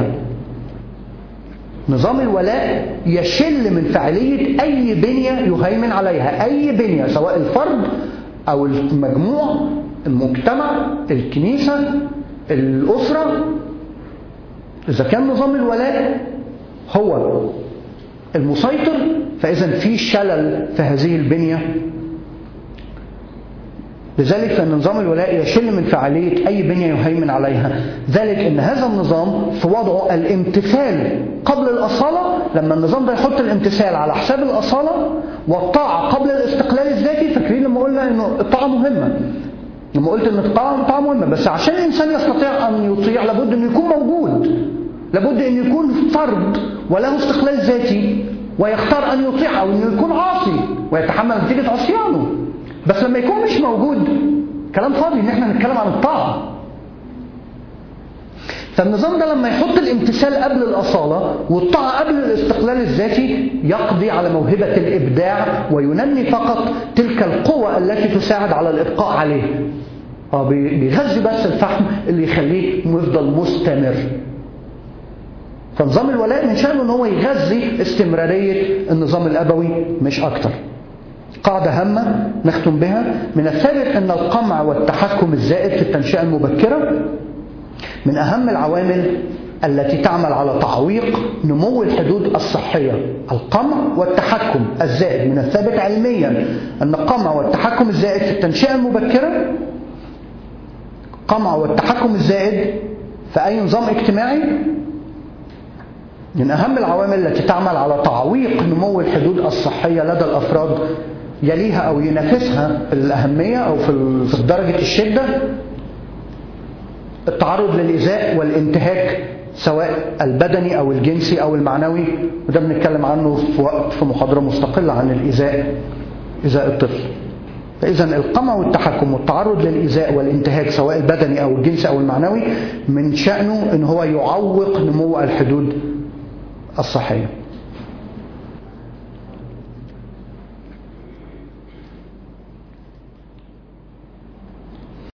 نظام الولاء يشل من فاعلية أي بنية يهيمن عليها أي بنية سواء الفرد أو المجموع المجتمع الكنيسة الأسرة إذا كان نظام الولاء هو المسيطر فإذا في شلل في هذه البنية لذلك فإن نظام الولاء يشل من فعالية أي بنية يهيمن عليها ذلك أن هذا النظام في وضعه الامتثال قبل الأصالة لما النظام ده يحط الامتثال على حساب الأصالة والطاعة قبل الاستقلال الذاتي فاكرين لما قلنا أنه الطاعة مهمة لما قلت أن الطاعة مهمة بس عشان الإنسان يستطيع أن يطيع لابد أنه يكون موجود لابد أن يكون فرد وله استقلال ذاتي ويختار أن يطيع أو أنه يكون عاصي ويتحمل نتيجة عصيانه بس لما يكون مش موجود كلام فاضي ان احنا نتكلم عن الطاعة فالنظام ده لما يحط الامتثال قبل الأصالة والطاعة قبل الاستقلال الذاتي يقضي على موهبة الإبداع وينمي فقط تلك القوة التي تساعد على الإبقاء عليه هو بي- بيغذي بس الفحم اللي يخليه يفضل مستمر فنظام الولاء من شأنه ان هو يغذي استمرارية النظام الأبوي مش أكتر قاعدة هامة نختم بها من الثابت أن القمع والتحكم الزائد في التنشئة المبكرة من أهم العوامل التي تعمل على تعويق نمو الحدود الصحية القمع والتحكم الزائد من الثابت علميا أن القمع والتحكم الزائد في التنشئة المبكرة القمع والتحكم الزائد في أي نظام اجتماعي من أهم العوامل التي تعمل على تعويق نمو الحدود الصحية لدى الأفراد يليها أو ينافسها في الأهمية أو في في درجة الشدة التعرض للإيذاء والانتهاك سواء البدني أو الجنسي أو المعنوي وده بنتكلم عنه في وقت في محاضرة مستقلة عن الإيذاء إيذاء الطفل فإذا القمع والتحكم والتعرض للإيذاء والانتهاك سواء البدني أو الجنسي أو المعنوي من شأنه أن هو يعوق نمو الحدود الصحية